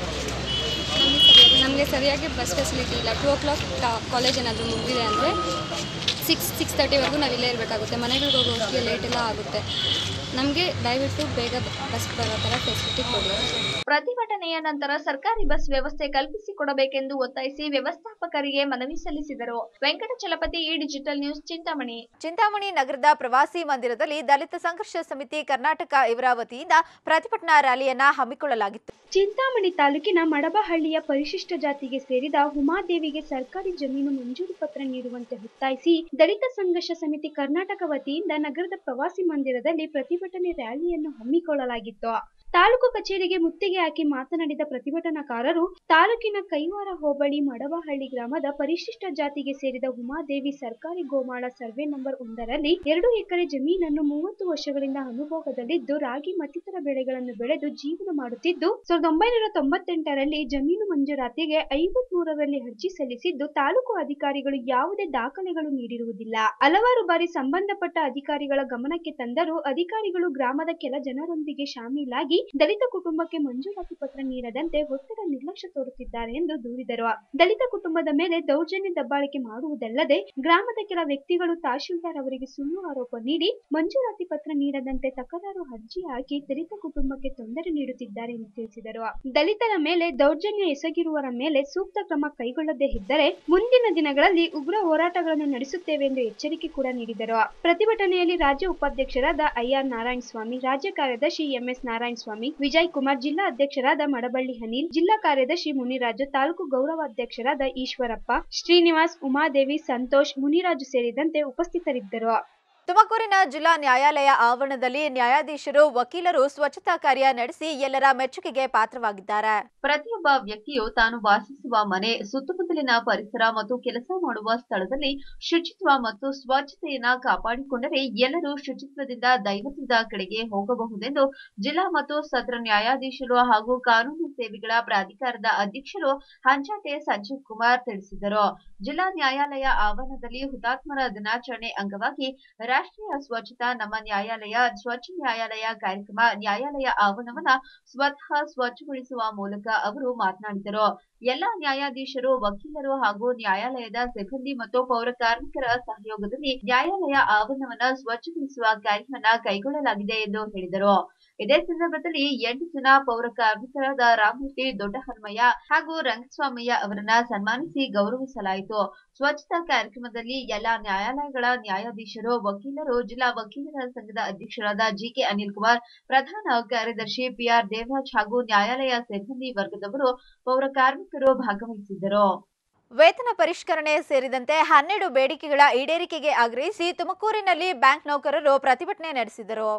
ನಮಗೆ ಸರಿಯಾಗಿ ನಮಗೆ ಸರಿಯಾಗಿ ಬಸ್ ಫೆಸಿಲಿಟಿ ಇಲ್ಲ ಟೂ ಓ ಕ್ಲಾಕ್ ಕಾಲೇಜ್ ಏನಾದರೂ ಮುಗಿದಿದೆ ಅಂದರೆ ಸಿಕ್ಸ್ ಸಿಕ್ಸ್ ತರ್ಟಿವರೆಗೂ ನಾವು ಇಲ್ಲೇ ಇರಬೇಕಾಗುತ್ತೆ ಮನೆಗಳಿಗೆ ಹೋಗೋ ಹೊತ್ತಿಗೆ ಲೇಟ್ ಎಲ್ಲ ಆಗುತ್ತೆ ನಮಗೆ ದಯವಿಟ್ಟು ಬೇಗ ಬಸ್ ಬರೋ ಥರ ಫೆಸಿಲಿಟಿ ಕೊಡಿ ಪ್ರತಿಭಟನೆಯ ನಂತರ ಸರ್ಕಾರಿ ಬಸ್ ವ್ಯವಸ್ಥೆ ಕಲ್ಪಿಸಿಕೊಡಬೇಕೆಂದು ಒತ್ತಾಯಿಸಿ ವ್ಯವಸ್ಥಾಪಕರಿಗೆ ಮನವಿ ಸಲ್ಲಿಸಿದರು ವೆಂಕಟಚಲಪತಿ ಈ ಡಿಜಿಟಲ್ ನ್ಯೂಸ್ ಚಿಂತಾಮಣಿ ಚಿಂತಾಮಣಿ ನಗರದ ಪ್ರವಾಸಿ ಮಂದಿರದಲ್ಲಿ ದಲಿತ ಸಂಘರ್ಷ ಸಮಿತಿ ಕರ್ನಾಟಕ ಇವರ ವತಿಯಿಂದ ಪ್ರತಿಭಟನಾ ರ್ಯಾಲಿಯನ್ನ ಹಮ್ಮಿಕೊಳ್ಳಲಾಗಿತ್ತು ಚಿಂತಾಮಣಿ ತಾಲೂಕಿನ ಮಡಬಹಳ್ಳಿಯ ಪರಿಶಿಷ್ಟ ಜಾತಿಗೆ ಸೇರಿದ ಉಮಾದೇವಿಗೆ ಸರ್ಕಾರಿ ಜಮೀನು ಮಂಜೂರು ಪತ್ರ ನೀಡುವಂತೆ ಒತ್ತಾಯಿಸಿ ದಲಿತ ಸಂಘರ್ಷ ಸಮಿತಿ ಕರ್ನಾಟಕ ವತಿಯಿಂದ ನಗರದ ಪ್ರವಾಸಿ ಮಂದಿರದಲ್ಲಿ ಪ್ರತಿಭಟನೆ ರ್ಯಾಲಿಯನ್ನು ಹಮ್ಮಿಕೊಳ್ಳಲಾಗಿತ್ತು ತಾಲೂಕು ಕಚೇರಿಗೆ ಮುತ್ತಿಗೆ ಹಾಕಿ ಮಾತನಾಡಿದ ಪ್ರತಿಭಟನಾಕಾರರು ತಾಲೂಕಿನ ಕೈವಾರ ಹೋಬಳಿ ಮಡಬಹಳ್ಳಿ ಗ್ರಾಮದ ಪರಿಶಿಷ್ಟ ಜಾತಿಗೆ ಸೇರಿದ ಉಮಾದೇವಿ ಸರ್ಕಾರಿ ಗೋಮಾಳ ಸರ್ವೆ ನಂಬರ್ ಒಂದರಲ್ಲಿ ಎರಡು ಎಕರೆ ಜಮೀನನ್ನು ಮೂವತ್ತು ವರ್ಷಗಳಿಂದ ಅನುಭೋಗದಲ್ಲಿದ್ದು ರಾಗಿ ಮತ್ತಿತರ ಬೆಳೆಗಳನ್ನು ಬೆಳೆದು ಜೀವನ ಮಾಡುತ್ತಿದ್ದು ಸಾವಿರದ ಒಂಬೈನೂರ ತೊಂಬತ್ತೆಂಟರಲ್ಲಿ ಜಮೀನು ಮಂಜೂರಾತಿಗೆ ಐವತ್ ಮೂರರಲ್ಲಿ ಅರ್ಜಿ ಸಲ್ಲಿಸಿದ್ದು ತಾಲೂಕು ಅಧಿಕಾರಿಗಳು ಯಾವುದೇ ದಾಖಲೆಗಳು ನೀಡಿರುವುದಿಲ್ಲ ಹಲವಾರು ಬಾರಿ ಸಂಬಂಧಪಟ್ಟ ಅಧಿಕಾರಿಗಳ ಗಮನಕ್ಕೆ ತಂದರೂ ಅಧಿಕಾರಿಗಳು ಗ್ರಾಮದ ಕೆಲ ಜನರೊಂದಿಗೆ ಶಾಮೀಲಾಗಿ ದಲಿತ ಕುಟುಂಬಕ್ಕೆ ಮಂಜೂರಾತಿ ಪತ್ರ ನೀಡದಂತೆ ಒತ್ತಡ ನಿರ್ಲಕ್ಷ್ಯ ತೋರುತ್ತಿದ್ದಾರೆ ಎಂದು ದೂರಿದರು ದಲಿತ ಕುಟುಂಬದ ಮೇಲೆ ದೌರ್ಜನ್ಯ ದಬ್ಬಾಳಿಕೆ ಮಾಡುವುದಲ್ಲದೆ ಗ್ರಾಮದ ಕೆಲ ವ್ಯಕ್ತಿಗಳು ತಹಶೀಲ್ದಾರ್ ಅವರಿಗೆ ಸುಳ್ಳು ಆರೋಪ ನೀಡಿ ಮಂಜೂರಾತಿ ಪತ್ರ ನೀಡದಂತೆ ತಕರಾರು ಅರ್ಜಿ ಹಾಕಿ ದಲಿತ ಕುಟುಂಬಕ್ಕೆ ತೊಂದರೆ ನೀಡುತ್ತಿದ್ದಾರೆ ಎಂದು ತಿಳಿಸಿದರು ದಲಿತರ ಮೇಲೆ ದೌರ್ಜನ್ಯ ಎಸಗಿರುವವರ ಮೇಲೆ ಸೂಕ್ತ ಕ್ರಮ ಕೈಗೊಳ್ಳದೇ ಇದ್ದರೆ ಮುಂದಿನ ದಿನಗಳಲ್ಲಿ ಉಗ್ರ ಹೋರಾಟಗಳನ್ನು ನಡೆಸುತ್ತೇವೆ ಎಂದು ಎಚ್ಚರಿಕೆ ಕೂಡ ನೀಡಿದರು ಪ್ರತಿಭಟನೆಯಲ್ಲಿ ರಾಜ್ಯ ಉಪಾಧ್ಯಕ್ಷರಾದ ಐಆರ್ ನಾರಾಯಣ ಸ್ವಾಮಿ ರಾಜ್ಯ ಕಾರ್ಯದರ್ಶಿ ಎಂಎಸ್ ನಾರಾಯಣ ಸ್ವಾಮಿ ವಿಜಯ್ ಕುಮಾರ್ ಜಿಲ್ಲಾ ಅಧ್ಯಕ್ಷರಾದ ಮಡಬಳ್ಳಿ ಅನಿಲ್ ಜಿಲ್ಲಾ ಕಾರ್ಯದರ್ಶಿ ಮುನಿರಾಜು ತಾಲೂಕು ಗೌರವಾಧ್ಯಕ್ಷರಾದ ಈಶ್ವರಪ್ಪ ಶ್ರೀನಿವಾಸ್ ಉಮಾದೇವಿ ಸಂತೋಷ್ ಮುನಿರಾಜು ಸೇರಿದಂತೆ ಉಪಸ್ಥಿತರಿದ್ದರು ತುಮಕೂರಿನ ಜಿಲ್ಲಾ ನ್ಯಾಯಾಲಯ ಆವರಣದಲ್ಲಿ ನ್ಯಾಯಾಧೀಶರು ವಕೀಲರು ಸ್ವಚ್ಛತಾ ಕಾರ್ಯ ನಡೆಸಿ ಎಲ್ಲರ ಮೆಚ್ಚುಗೆಗೆ ಪಾತ್ರವಾಗಿದ್ದಾರೆ ಪ್ರತಿಯೊಬ್ಬ ವ್ಯಕ್ತಿಯು ತಾನು ವಾಸಿಸುವ ಮನೆ ಸುತ್ತಮುತ್ತಲಿನ ಪರಿಸರ ಮತ್ತು ಕೆಲಸ ಮಾಡುವ ಸ್ಥಳದಲ್ಲಿ ಶುಚಿತ್ವ ಮತ್ತು ಸ್ವಚ್ಛತೆಯನ್ನ ಕಾಪಾಡಿಕೊಂಡರೆ ಎಲ್ಲರೂ ಶುಚಿತ್ವದಿಂದ ದೈವತ್ವದ ಕಡೆಗೆ ಹೋಗಬಹುದೆಂದು ಜಿಲ್ಲಾ ಮತ್ತು ಸತ್ರ ನ್ಯಾಯಾಧೀಶರು ಹಾಗೂ ಕಾನೂನು ಸೇವೆಗಳ ಪ್ರಾಧಿಕಾರದ ಅಧ್ಯಕ್ಷರು ಹಂಚಾಟೆ ಸಂಜೀವ್ ಕುಮಾರ್ ತಿಳಿಸಿದರು ಜಿಲ್ಲಾ ನ್ಯಾಯಾಲಯ ಆವರಣದಲ್ಲಿ ಹುತಾತ್ಮರ ದಿನಾಚರಣೆ ಅಂಗವಾಗಿ ರಾಷ್ಟ್ರೀಯ ಸ್ವಚ್ಛತಾ ನಮ್ಮ ನ್ಯಾಯಾಲಯ ಸ್ವಚ್ಛ ನ್ಯಾಯಾಲಯ ಕಾರ್ಯಕ್ರಮ ನ್ಯಾಯಾಲಯ ಆವರಣವನ್ನ ಸ್ವತಃ ಸ್ವಚ್ಛಗೊಳಿಸುವ ಮೂಲಕ ಅವರು ಮಾತನಾಡಿದರು ಎಲ್ಲ ನ್ಯಾಯಾಧೀಶರು ವಕೀಲರು ಹಾಗೂ ನ್ಯಾಯಾಲಯದ ಸಿಬ್ಬಂದಿ ಮತ್ತು ಪೌರ ಕಾರ್ಮಿಕರ ಸಹಯೋಗದಲ್ಲಿ ನ್ಯಾಯಾಲಯ ಆವರಣವನ್ನ ಸ್ವಚ್ಛಗೊಳಿಸುವ ಕಾರ್ಯವನ್ನ ಕೈಗೊಳ್ಳಲಾಗಿದೆ ಎಂದು ಹೇಳಿದರು ಇದೇ ಸಂದರ್ಭದಲ್ಲಿ ಎಂಟು ಜನ ಪೌರ ಕಾರ್ಮಿಕರಾದ ರಾಮಮೂರ್ತಿ ದೊಡ್ಡ ಹನುಮಯ್ಯ ಹಾಗೂ ರಂಗಸ್ವಾಮಯ್ಯ ಅವರನ್ನ ಸನ್ಮಾನಿಸಿ ಗೌರವಿಸಲಾಯಿತು ಸ್ವಚ್ಛತಾ ಕಾರ್ಯಕ್ರಮದಲ್ಲಿ ಎಲ್ಲಾ ನ್ಯಾಯಾಲಯಗಳ ನ್ಯಾಯಾಧೀಶರು ವಕೀಲರು ಜಿಲ್ಲಾ ವಕೀಲರ ಸಂಘದ ಅಧ್ಯಕ್ಷರಾದ ಜಿಕೆ ಅನಿಲ್ ಕುಮಾರ್ ಪ್ರಧಾನ ಕಾರ್ಯದರ್ಶಿ ಪಿಆರ್ ದೇವರಾಜ್ ಹಾಗೂ ನ್ಯಾಯಾಲಯ ಸಿಬ್ಬಂದಿ ವರ್ಗದವರು ಪೌರ ಕಾರ್ಮಿಕರು ಭಾಗವಹಿಸಿದ್ದರು ವೇತನ ಪರಿಷ್ಕರಣೆ ಸೇರಿದಂತೆ ಹನ್ನೆರಡು ಬೇಡಿಕೆಗಳ ಈಡೇರಿಕೆಗೆ ಆಗ್ರಹಿಸಿ ತುಮಕೂರಿನಲ್ಲಿ ಬ್ಯಾಂಕ್ ನೌಕರರು ಪ್ರತಿಭಟನೆ ನಡೆಸಿದರು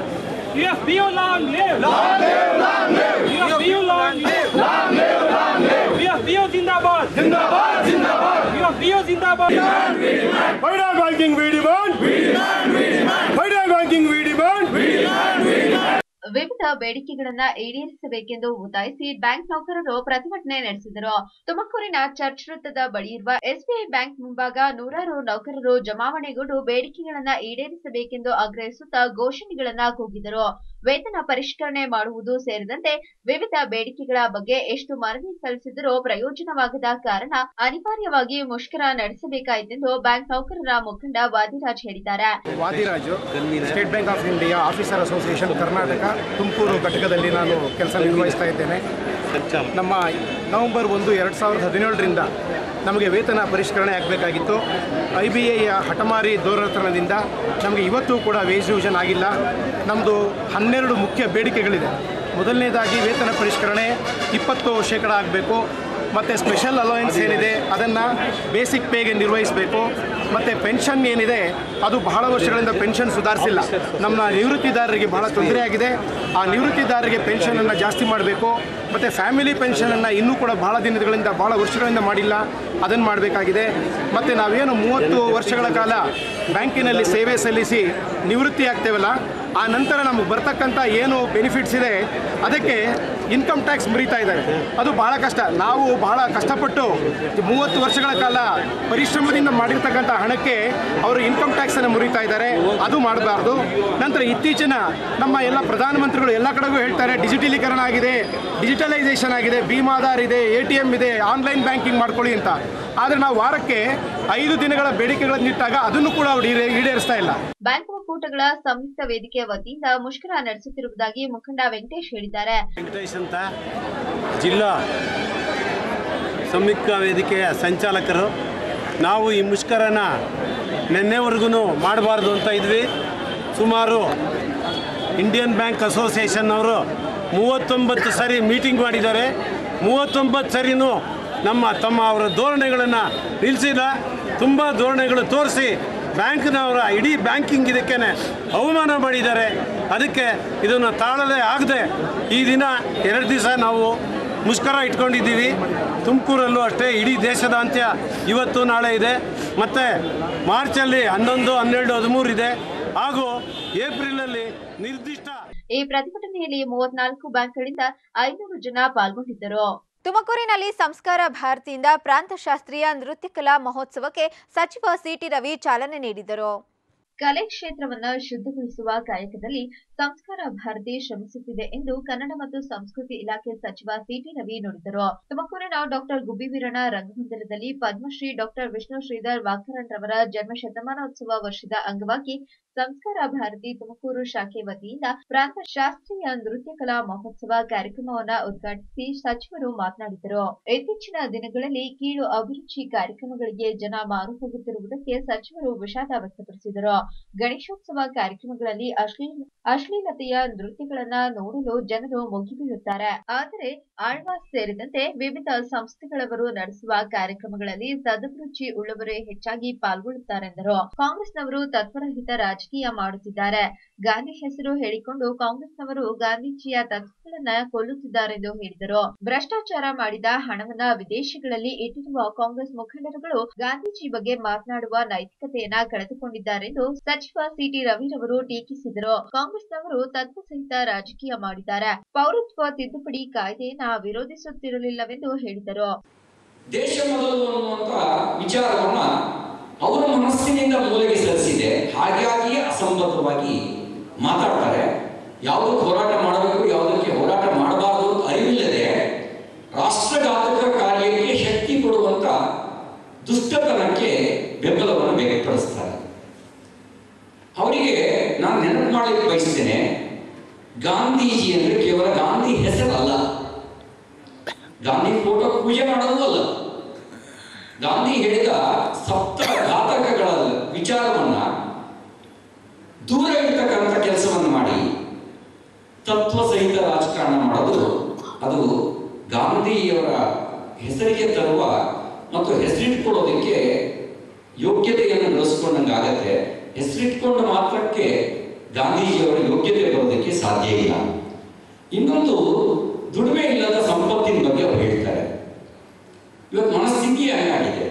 UFBU long live! Long live! Long live! UFBU long live! Long live! Long live! UFBU Zindabad! Zindabad! Zindabad! UFBU Zindabad! Why not banking we demand? We demand, we demand. Why not banking we demand? We demand, we demand. ವಿವಿಧ ಬೇಡಿಕೆಗಳನ್ನ ಈಡೇರಿಸಬೇಕೆಂದು ಒತ್ತಾಯಿಸಿ bank ನೌಕರರು ಪ್ರತಿಭಟನೆ ನಡೆಸಿದರು ತುಮಕೂರಿನ church ವೃತ್ತದ ಬಳಿ ಇರುವ SBI bank ಮುಂಭಾಗ ನೂರಾರು ನೌಕರರು ಜಮಾವಣೆಗೊಂಡು ಬೇಡಿಕೆಗಳನ್ನ ಈಡೇರಿಸಬೇಕೆಂದು ಆಗ್ರಹಿಸುತ್ತಾ ಘೋಷಣೆಗಳನ್ನ ಕೂಗಿದರು ವೇತನ ಪರಿಷ್ಕರಣೆ ಮಾಡುವುದು ಸೇರಿದಂತೆ ವಿವಿಧ ಬೇಡಿಕೆಗಳ ಬಗ್ಗೆ ಎಷ್ಟು ಮನವಿ ಸಲ್ಲಿಸಿದರೂ ಪ್ರಯೋಜನವಾಗದ ಕಾರಣ ಅನಿವಾರ್ಯವಾಗಿ ಮುಷ್ಕರ ನಡೆಸಬೇಕಾಯಿತೆಂದು ಬ್ಯಾಂಕ್ ನೌಕರರ ಮುಖಂಡ ವಾದಿರಾಜ್ ಹೇಳಿದ್ದಾರೆ Vadiraju State Bank of India officer association Karnataka Tumakuru ಘಟಕದಲ್ಲಿ ನಾನು ಕೆಲಸ ನಿರ್ವಹಿಸ್ತಾ ಇದ್ದೇನೆ ನಮ್ಮ ನವೆಂಬರ್ ಒಂದು ಎರಡು ಸಾವಿರದ ಹದಿನೇಳರಿಂದ ನಮಗೆ ವೇತನ ಪರಿಷ್ಕರಣೆ ಆಗಬೇಕಾಗಿತ್ತು ಐ ಬಿ ಐಯ ಹಠಮಾರಿ ದೂರತನದಿಂದ ನಮಗೆ ಇವತ್ತೂ ಕೂಡ ವೇಜ್ ರಿವಿಷನ್ ಆಗಿಲ್ಲ ನಮ್ಮದು ಹನ್ನೆರಡು ಮುಖ್ಯ ಬೇಡಿಕೆಗಳಿದೆ ಮೊದಲನೇದಾಗಿ ವೇತನ ಪರಿಷ್ಕರಣೆ ಇಪ್ಪತ್ತು ಶೇಕಡ ಆಗಬೇಕು ಮತ್ತು ಸ್ಪೆಷಲ್ ಅಲೋಯನ್ಸ್ ಏನಿದೆ ಅದನ್ನು ಬೇಸಿಕ್ ಪೇಗೆ ನಿರ್ವಹಿಸಬೇಕು ಮತ್ತು ಪೆನ್ಷನ್ ಏನಿದೆ ಅದು ಬಹಳ ವರ್ಷಗಳಿಂದ ಪೆನ್ಷನ್ ಸುಧಾರಿಸಿಲ್ಲ ನಮ್ಮ ನಿವೃತ್ತಿದಾರರಿಗೆ ಬಹಳ ತೊಂದರೆಯಾಗಿದೆ ಆ ನಿವೃತ್ತಿದಾರರಿಗೆ ಪೆನ್ಷನನ್ನು ಜಾಸ್ತಿ ಮಾಡಬೇಕು ಮತ್ತು ಫ್ಯಾಮಿಲಿ ಪೆನ್ಷನನ್ನು ಇನ್ನೂ ಕೂಡ ಬಹಳ ದಿನಗಳಿಂದ ಬಹಳ ವರ್ಷಗಳಿಂದ ಮಾಡಿಲ್ಲ ಅದನ್ನು ಮಾಡಬೇಕಾಗಿದೆ ಮತ್ತು ನಾವೇನು ಮೂವತ್ತು ವರ್ಷಗಳ ಕಾಲ ಬ್ಯಾಂಕಿನಲ್ಲಿ ಸೇವೆ ಸಲ್ಲಿಸಿ ನಿವೃತ್ತಿ ಆಗ್ತೇವಲ್ಲ ಆ ನಂತರ ನಮಗೆ ಬರ್ತಕ್ಕಂಥ ಏನು ಬೆನಿಫಿಟ್ಸ್ ಇದೆ ಅದಕ್ಕೆ ಇನ್ಕಮ್ ಟ್ಯಾಕ್ಸ್ ಮುರಿತಾ ಇದ್ದಾರೆ ಅದು ಬಹಳ ಕಷ್ಟ ನಾವು ಬಹಳ ಕಷ್ಟಪಟ್ಟು ಮೂವತ್ತು ವರ್ಷಗಳ ಕಾಲ ಪರಿಶ್ರಮದಿಂದ ಮಾಡಿರ್ತಕ್ಕಂಥ ಹಣಕ್ಕೆ ಅವರು ಇನ್ಕಮ್ ಟ್ಯಾಕ್ಸನ್ನು ಮುರಿತಾ ಇದ್ದಾರೆ ಅದು ಮಾಡಬಾರ್ದು ನಂತರ ಇತ್ತೀಚಿನ ನಮ್ಮ ಎಲ್ಲ ಪ್ರಧಾನಮಂತ್ರಿಗಳು ಎಲ್ಲ ಕಡೆಗೂ ಹೇಳ್ತಾರೆ ಡಿಜಿಟಲೀಕರಣ ಆಗಿದೆ ಡಿಜಿಟಲೈಸೇಷನ್ ಆಗಿದೆ ಭೀಮಾಧಾರ್ ಇದೆ ಎ ಟಿ ಎಮ್ ಇದೆ ಆನ್ಲೈನ್ ಬ್ಯಾಂಕಿಂಗ್ ಮಾಡ್ಕೊಳ್ಳಿ ಅಂತ ಆದರೆ ನಾವು ವಾರಕ್ಕೆ ಐದು ದಿನಗಳ ಬೇಡಿಕೆಗಳನ್ನಿಟ್ಟಾಗ ಅದನ್ನು ಕೂಡ ಅವರು ಈಡೇ- ಈಡೇರಿಸ್ತಾ ಇಲ್ಲ ಬ್ಯಾಂಕ್ ಒಕ್ಕೂಟಗಳ ಸಂಯುಕ್ತ ವೇದಿಕೆ ವತಿಯಿಂದ ಮುಷ್ಕರ ನಡೆಸುತ್ತಿರುವುದಾಗಿ ಮುಖಂಡ ವೆಂಕಟೇಶ್ ಹೇಳಿದ್ದಾರೆ ವೆಂಕಟೇಶ್ ಅಂತ ಜಿಲ್ಲಾ ಸಂಯುಕ್ತ ವೇದಿಕೆಯ ಸಂಚಾಲಕರು ನಾವು ಈ ಮುಷ್ಕರನ ನಿನ್ನೆವರೆಗೂ ಮಾಡಬಾರ್ದು ಅಂತ ಇದ್ವಿ ಸುಮಾರು ಇಂಡಿಯನ್ ಬ್ಯಾಂಕ್ ಅಸೋಸಿಯೇಷನ್ ಅವರು ಮೂವತ್ತೊಂಬತ್ತು ಸರಿ ಮೀಟಿಂಗ್ ಮಾಡಿದ್ದಾರೆ ಮೂವತ್ತೊಂಬತ್ತು ಸರಿನೂ ನಮ್ಮ ತಮ್ಮ ಅವರ ಧೋರಣೆಗಳನ್ನು ನಿಲ್ಲಿಸಿಲ್ಲ ತುಂಬ ಧೋರಣೆಗಳು ತೋರಿಸಿ ಬ್ಯಾಂಕ್ನವರ ಇಡೀ ಬ್ಯಾಂಕಿಂಗ್ ಇದಕ್ಕೆ ಅವಮಾನ ಮಾಡಿದ್ದಾರೆ ಅದಕ್ಕೆ ಇದನ್ನು ತಾಳಲೇ ಆಗದೆ ಈ ದಿನ ಎರಡು ದಿವಸ ನಾವು ಮುಷ್ಕರ ಇಟ್ಕೊಂಡಿದ್ದೀವಿ ತುಮಕೂರಲ್ಲೂ ಅಷ್ಟೇ ಇಡೀ ದೇಶದಾಂತ್ಯ ಇವತ್ತು ನಾಳೆ ಇದೆ ಮತ್ತು ಮಾರ್ಚಲ್ಲಿ ಹನ್ನೊಂದು ಹನ್ನೆರಡು ಹದಿಮೂರು ಇದೆ ಹಾಗೂ ಏಪ್ರಿಲಲ್ಲಿ ನಿರ್ದಿಷ್ಟ ಈ ಪ್ರತಿಭಟನೆಯಲ್ಲಿ ಮೂವತ್ನಾಲ್ಕು ಬ್ಯಾಂಕ್ಗಳಿಂದ ಐನೂರು ಜನ ಪಾಲ್ಗೊಂಡಿದ್ದರು ತುಮಕೂರಿನಲ್ಲಿ ಸಂಸ್ಕಾರ ಭಾರತಿಯಿಂದ ಪ್ರಾಂತಶಾಸ್ತ್ರೀಯ ನೃತ್ಯ ಕಲಾ ಮಹೋತ್ಸವಕ್ಕೆ ಸಚಿವ ಸಿಟಿ ರವಿ ಚಾಲನೆ ನೀಡಿದರು ಕಲೆ ಕ್ಷೇತ್ರವನ್ನ ಶುದ್ಧಗೊಳಿಸುವ ಕಾಯಕದಲ್ಲಿ ಸಂಸ್ಕಾರ ಭಾರತಿ ಶ್ರಮಿಸುತ್ತಿದೆ ಎಂದು ಕನ್ನಡ ಮತ್ತು ಸಂಸ್ಕೃತಿ ಇಲಾಖೆ ಸಚಿವ ಸಿಟಿ ರವಿ ನುಡಿದರು ತುಮಕೂರಿನ ಡಾಕ್ಟರ್ ಗುಬ್ಬಿ ವೀರಣ್ಣ ರಂಗಮಂದಿರದಲ್ಲಿ ಪದ್ಮಶ್ರೀ ಡಾಕ್ಟರ್ ವಿಷ್ಣು ಶ್ರೀಧರ್ ವಾಕರಣ್ ರವರ ಜನ್ಮ ಶತಮಾನೋತ್ಸವ ವರ್ಷದ ಅಂಗವಾಗಿ ಸಂಸ್ಕಾರ ಭಾರತಿ ತುಮಕೂರು ಶಾಖೆ ವತಿಯಿಂದ ಪ್ರಾಂತ ಶಾಸ್ತ್ರೀಯ ನೃತ್ಯ ಕಲಾ ಮಹೋತ್ಸವ ಕಾರ್ಯಕ್ರಮವನ್ನ ಉದ್ಘಾಟಿಸಿ ಸಚಿವರು ಮಾತನಾಡಿದರು ಇತ್ತೀಚಿನ ದಿನಗಳಲ್ಲಿ ಕೀಳು ಅಭಿರುಚಿ ಕಾರ್ಯಕ್ರಮಗಳಿಗೆ ಜನ ಮಾರು ಹೋಗುತ್ತಿರುವುದಕ್ಕೆ ಸಚಿವರು ವಿಷಾದ ವ್ಯಕ್ತಪಡಿಸಿದರು ಗಣೇಶೋತ್ಸವ ಕಾರ್ಯಕ್ರಮಗಳಲ್ಲಿ ಅಶ್ಲೀಲ ಅಶ್ಲೀಲತೆಯ ನೃತ್ಯಗಳನ್ನ ನೋಡಲು ಜನರು ಮುಗಿಬೀಳುತ್ತಾರೆ ಆದರೆ ಆಳ್ವಾಸ್ ಸೇರಿದಂತೆ ವಿವಿಧ ಸಂಸ್ಥೆಗಳವರು ನಡೆಸುವ ಕಾರ್ಯಕ್ರಮಗಳಲ್ಲಿ ಸದಭಿರುಚಿ ಉಳ್ಳವರೇ ಹೆಚ್ಚಾಗಿ ಪಾಲ್ಗೊಳ್ಳುತ್ತಾರೆಂದರು ಕಾಂಗ್ರೆಸ್ನವರು ತತ್ವರಹಿತ ರಾಜಕೀಯ ಮಾಡುತ್ತಿದ್ದಾರೆ ಗಾಂಧಿ ಹೆಸರು ಹೇಳಿಕೊಂಡು ಕಾಂಗ್ರೆಸ್ನವರು ಗಾಂಧೀಜಿಯ ತತ್ವಗಳನ್ನ ಕೊಲ್ಲುತ್ತಿದ್ದಾರೆಂದು ಹೇಳಿದರು ಭ್ರಷ್ಟಾಚಾರ ಮಾಡಿದ ಹಣವನ್ನ ವಿದೇಶಗಳಲ್ಲಿ ಇಟ್ಟಿರುವ ಕಾಂಗ್ರೆಸ್ ಮುಖಂಡರುಗಳು ಗಾಂಧೀಜಿ ಬಗ್ಗೆ ಮಾತನಾಡುವ ನೈತಿಕತೆಯನ್ನ ಕಳೆದುಕೊಂಡಿದ್ದಾರೆಂದು ಸಚಿವ ಸಿಟಿ ರವಿರವರು ಟೀಕಿಸಿದರು ಕಾಂಗ್ರೆಸ್ನವರು ತತ್ವಸಹಿತ ರಾಜಕೀಯ ಮಾಡಿದ್ದಾರೆ ಪೌರತ್ವ ತಿದ್ದುಪಡಿ ಕಾಯ್ದೆಯನ್ನ ವಿರೋಧಿಸುತ್ತಿರಲಿಲ್ಲವೆಂದು ಹೇಳಿದರು ದೇಶ ಮೊದಲು ಅನ್ನುವಂತ ವಿಚಾರವನ್ನ ಅವರ ಮನಸ್ಸಿನಿಂದ ಮೂಲೆಗೆ ಸರಿಸಿದೆ ಹಾಗಾಗಿ ಅಸಂಬದ್ಧವಾಗಿ ಮಾತಾಡ್ತಾರೆ ಯಾವುದಕ್ಕೆ ಹೋರಾಟ ಮಾಡಬೇಕು ಯಾವುದಕ್ಕೆ ಹೋರಾಟ ಮಾಡಬಾರದು ಅಂತ ಅರಿವಿಲ್ಲದೆ ರಾಷ್ಟ್ರಘಾತಕ ಕಾರ್ಯಕ್ಕೆ ಶಕ್ತಿ ಕೊಡುವಂತ ದುಷ್ಟತನಕ್ಕೆ ಬೆಂಬಲವನ್ನು ವ್ಯಕ್ತಪಡಿಸ್ತಾರೆ ಅವರಿಗೆ ನಾನು ನೆನಪು ಮಾಡಲಿಕ್ಕೆ ಬಯಸ್ತೇನೆ ಗಾಂಧೀಜಿ ಅಂದ್ರೆ ಕೇವಲ ಗಾಂಧಿ ಹೆಸರಲ್ಲ ಗಾಂಧಿ ಫೋಟೋ ಪೂಜೆ ಮಾಡೋದು ಅಲ್ಲ ಗಾಂಧಿ ಹೇಳಿದ ಸಪ್ತ ಘಾತಕಗಳ ವಿಚಾರವನ್ನ ದೂರ ಇರ್ತಕ್ಕಂಥ ಕೆಲಸವನ್ನು ಮಾಡಿ ತತ್ವ ಸಹಿತ ರಾಜಕಾರಣ ಮಾಡೋದು ಅದು ಗಾಂಧಿಯವರ ಹೆಸರಿಗೆ ತರುವ ಮತ್ತು ಹೆಸರಿಟ್ಕೊಳ್ಳೋದಕ್ಕೆ ಯೋಗ್ಯತೆಯನ್ನು ಬೆಳೆಸ್ಕೊಂಡಂಗಾಗತ್ತೆ ಹೆಸರಿಟ್ಕೊಂಡ ಮಾತ್ರಕ್ಕೆ ಗಾಂಧೀಜಿಯವರ ಯೋಗ್ಯತೆ ಬರೋದಕ್ಕೆ ಸಾಧ್ಯ ಇಲ್ಲ ಇನ್ನೊಂದು ದುಡಿಮೆ ಇಲ್ಲದ ಸಂಪತ್ತಿನ ಬಗ್ಗೆ ಅವ್ರು ಹೇಳ್ತಾರೆ ಇವತ್ತು ಮನಸ್ಥಿತಿ ಹಂಗಾಗಿದೆ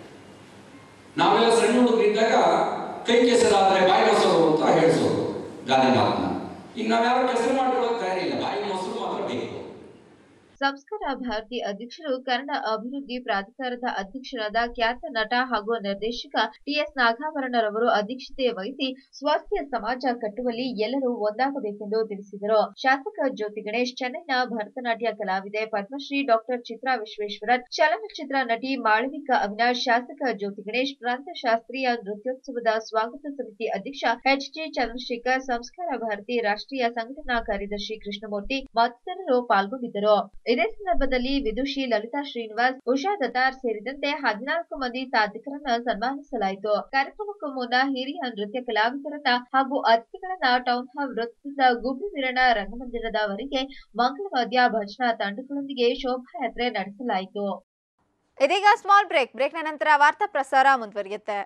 ನಾವೆಲ್ಲ ಸಣ್ಣ ಹುಡುಗರಿದ್ದಾಗ ಕೈ ಕೆಸರಾದ್ರೆ ಬಾಯಿ ಮೊಸರು ಅಂತ ಹೇಳಿಸೋದು ಗಾಂಧಿ ಮಾತನ್ನ ಈಗ ನಾವ್ಯಾರು ಕೆಸರು ಮಾಡ್ಕೊಳ್ಳೋಕೆ ತಯಾರಿಲ್ಲ ಬಾಯಿ ಮೊಸರು ಮಾತ್ರ ಬೇಕು ಸಂಸ್ಕಾರ ಭಾರತಿ ಅಧ್ಯಕ್ಷರು ಕನ್ನಡ ಅಭಿವೃದ್ಧಿ ಪ್ರಾಧಿಕಾರದ ಅಧ್ಯಕ್ಷರಾದ ಖ್ಯಾತ ನಟ ಹಾಗೂ ನಿರ್ದೇಶಕ ಟಿಎಸ್ ನಾಗಾಭರಣರವರು ಅಧ್ಯಕ್ಷತೆ ವಹಿಸಿ ಸ್ವಾಸ್ಥ್ಯ ಸಮಾಜ ಕಟ್ಟುವಲ್ಲಿ ಎಲ್ಲರೂ ಒಂದಾಗಬೇಕೆಂದು ತಿಳಿಸಿದರು ಶಾಸಕ ಜ್ಯೋತಿ ಗಣೇಶ್ ಚೆನ್ನೈನ ಭರತನಾಟ್ಯ ಕಲಾವಿದೆ ಪದ್ಮಶ್ರೀ ಡಾಕ್ಟರ್ ಚಿತ್ರಾ ವಿಶ್ವೇಶ್ವರನ್ ಚಲನಚಿತ್ರ ನಟಿ ಮಾಳವಿಕಾ ಅವಿನಾಶ್ ಶಾಸಕ ಜ್ಯೋತಿ ಗಣೇಶ್ ಪ್ರಾಂತ ಶಾಸ್ತ್ರೀಯ ನೃತ್ಯೋತ್ಸವದ ಸ್ವಾಗತ ಸಮಿತಿ ಅಧ್ಯಕ್ಷ ಎಚ್ ಜೆ ಚಂದ್ರಶೇಖರ್ ಸಂಸ್ಕಾರ ಭಾರತಿ ರಾಷ್ಟ್ರೀಯ ಸಂಘಟನಾ ಕಾರ್ಯದರ್ಶಿ ಕೃಷ್ಣಮೂರ್ತಿ ಮತ್ತಿತರರು ಪಾಲ್ಗೊಂಡಿದ್ದರು ಇದೇ ಸಂದರ್ಭದಲ್ಲಿ ವಿದುಷಿ ಲಲಿತಾ ಶ್ರೀನಿವಾಸ್ ಉಷಾ ದತ್ತಾರ್ ಸೇರಿದಂತೆ ಹದಿನಾಲ್ಕು ಮಂದಿ ಸಾಧಕರನ್ನ ಸನ್ಮಾನಿಸಲಾಯಿತು ಕಾರ್ಯಕ್ರಮಕ್ಕೂ ಮುನ್ನ ಹಿರಿಯ ನೃತ್ಯ ಕಲಾವಿದರನ್ನ ಹಾಗೂ ಅತಿಥಿಗಳನ್ನ ಟೌನ್ ಹಾಲ್ ವೃತ್ತದ ಗುಬ್ಬಿ ವೀರಣ್ಣ ರಂಗಮಂದಿರದವರೆಗೆ ಮಂಗಳವಾದ್ಯ ಭಜನಾ ತಂಡಗಳೊಂದಿಗೆ ಶೋಭಾಯಾತ್ರೆ ನಡೆಸಲಾಯಿತು ಇದೀಗ ಸ್ಮಾಲ್ ಬ್ರೇಕ್ ಬ್ರೇಕ್ನ ನಂತರ ವಾರ್ತಾ ಪ್ರಸಾರ ಮುಂದುವರಿಯುತ್ತೆ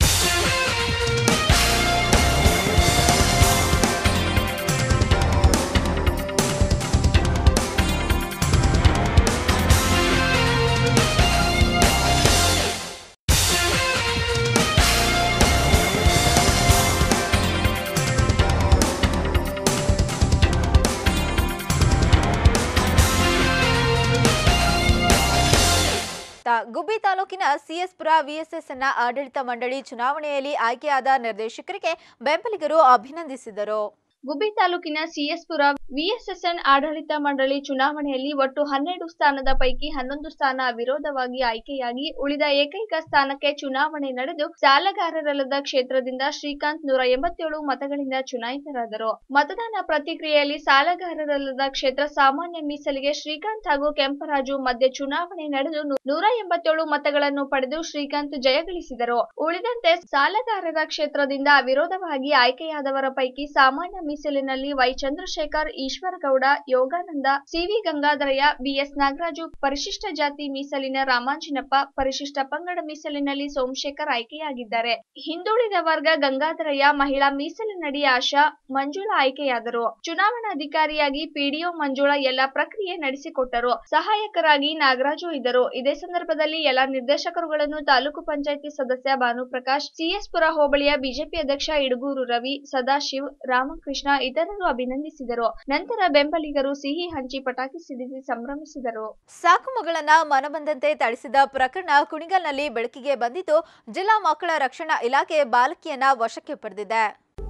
ತಾ- ಗುಬ್ಬಿ ತಾಲೂಕಿನ ಸಿಎಸ್ಪುರ ವಿಎಸ್ಎಸ್ಎನ್ನ ಆಡಳಿತ ಮಂಡಳಿ ಚುನಾವಣೆಯಲ್ಲಿ ಆಯ್ಕೆಯಾದ ನಿರ್ದೇಶಕರಿಗೆ ಬೆಂಬಲಿಗರು ಅಭಿನಂದಿಸಿದರು ಗುಬ್ಬಿ ತಾಲೂಕಿನ ಸಿಎಸ್ಪುರ ವಿಎಸ್ಎಸ್ಎನ್ ಆಡಳಿತ ಮಂಡಳಿ ಚುನಾವಣೆಯಲ್ಲಿ ಒಟ್ಟು ಹನ್ನೆರಡು ಸ್ಥಾನದ ಪೈಕಿ ಹನ್ನೊಂದು ಸ್ಥಾನ ಅವಿರೋಧವಾಗಿ ಆಯ್ಕೆಯಾಗಿ ಉಳಿದ ಏಕೈಕ ಸ್ಥಾನಕ್ಕೆ ಚುನಾವಣೆ ನಡೆದು ಸಾಲಗಾರರಲ್ಲದ ಕ್ಷೇತ್ರದಿಂದ ಶ್ರೀಕಾಂತ್ ನೂರ ಎಂಬತ್ತೇಳು ಮತಗಳಿಂದ ಚುನಾಯಿತರಾದರು ಮತದಾನ ಪ್ರತಿಕ್ರಿಯೆಯಲ್ಲಿ ಸಾಲಗಾರರಲ್ಲದ ಕ್ಷೇತ್ರ ಸಾಮಾನ್ಯ ಮೀಸಲಿಗೆ ಶ್ರೀಕಾಂತ್ ಹಾಗೂ ಕೆಂಪರಾಜು ಮಧ್ಯೆ ಚುನಾವಣೆ ನಡೆದು ನು- ನೂರ ಎಂಬತ್ತೇಳು ಮತಗಳನ್ನು ಪಡೆದು ಶ್ರೀಕಾಂತ್ ಜಯಗಳಿಸಿದರು ಉಳಿದಂತೆ ಸಾಲಗಾರರ ಕ್ಷೇತ್ರದಿಂದ ಅವಿರೋಧವಾಗಿ ಆಯ್ಕೆಯಾದವರ ಪೈಕಿ ಸಾಮಾನ್ಯ ಮೀಸಲಿನಲ್ಲಿ Y Chandrashekar Eshwaragowda Yogananda C V Gangadharaiah B S Nagaraju ಪರಿಶಿಷ್ಟ ಜಾತಿ ಮೀಸಲಿನ ರಾಮಾಂಜಿನಪ್ಪ ಪರಿಶಿಷ್ಟ ಪಂಗಡ ಮೀಸಲಿನಲ್ಲಿ ಸೋಮಶೇಖರ್ ಆಯ್ಕೆಯಾಗಿದ್ದಾರೆ ಹಿಂದುಳಿದ ವರ್ಗ ಗಂಗಾಧರಯ್ಯ ಮಹಿಳಾ ಮೀಸಲಿನಡಿ ಆಶಾ ಮಂಜುಳಾ ಆಯ್ಕೆಯಾದರು ಚುನಾವಣಾಧಿಕಾರಿಯಾಗಿ ಪಿಡಿಒ ಮಂಜುಳಾ ಎಲ್ಲ ಪ್ರಕ್ರಿಯೆ ನಡೆಸಿಕೊಟ್ಟರು ಸಹಾಯಕರಾಗಿ ನಾಗರಾಜು ಇದ್ದರು ಇದೇ ಸಂದರ್ಭದಲ್ಲಿ ಎಲ್ಲ ನಿರ್ದೇಶಕರುಗಳನ್ನು ತಾಲೂಕು ಪಂಚಾಯಿತಿ ಸದಸ್ಯ ಭಾನುಪ್ರಕಾಶ್ ಸಿಎಸ್ಪುರ ಹೋಬಳಿಯ ಬಿಜೆಪಿ ಅಧ್ಯಕ್ಷ ಇಡುಗೂರು ರವಿ ಸದಾಶಿವ್ ರಾಮಕೃಷ್ಣ ಇತರರು ಅಭಿನಂದಿಸಿದರು ನಂತರ ಬೆಂಬಲಿಗರು ಸಿಹಿ ಹಂಚಿ ಪಟಾಕಿ ಸಿಡಿಸಿ ಸಂಭ್ರಮಿಸಿದರು ಸಾಕು ಮಗಳನ್ನ ಮನಬಂದಂತೆ ಥಳಿಸಿದ ಪ್ರಕರಣ ಕುಣಿಗಲ್ನಲ್ಲಿ ಬೆಳಕಿಗೆ ಬಂದಿದ್ದು ಜಿಲ್ಲಾ ಮಕ್ಕಳ ರಕ್ಷಣಾ ಇಲಾಖೆ ಬಾಲಕಿಯನ್ನ ವಶಕ್ಕೆ ಪಡೆದಿದೆ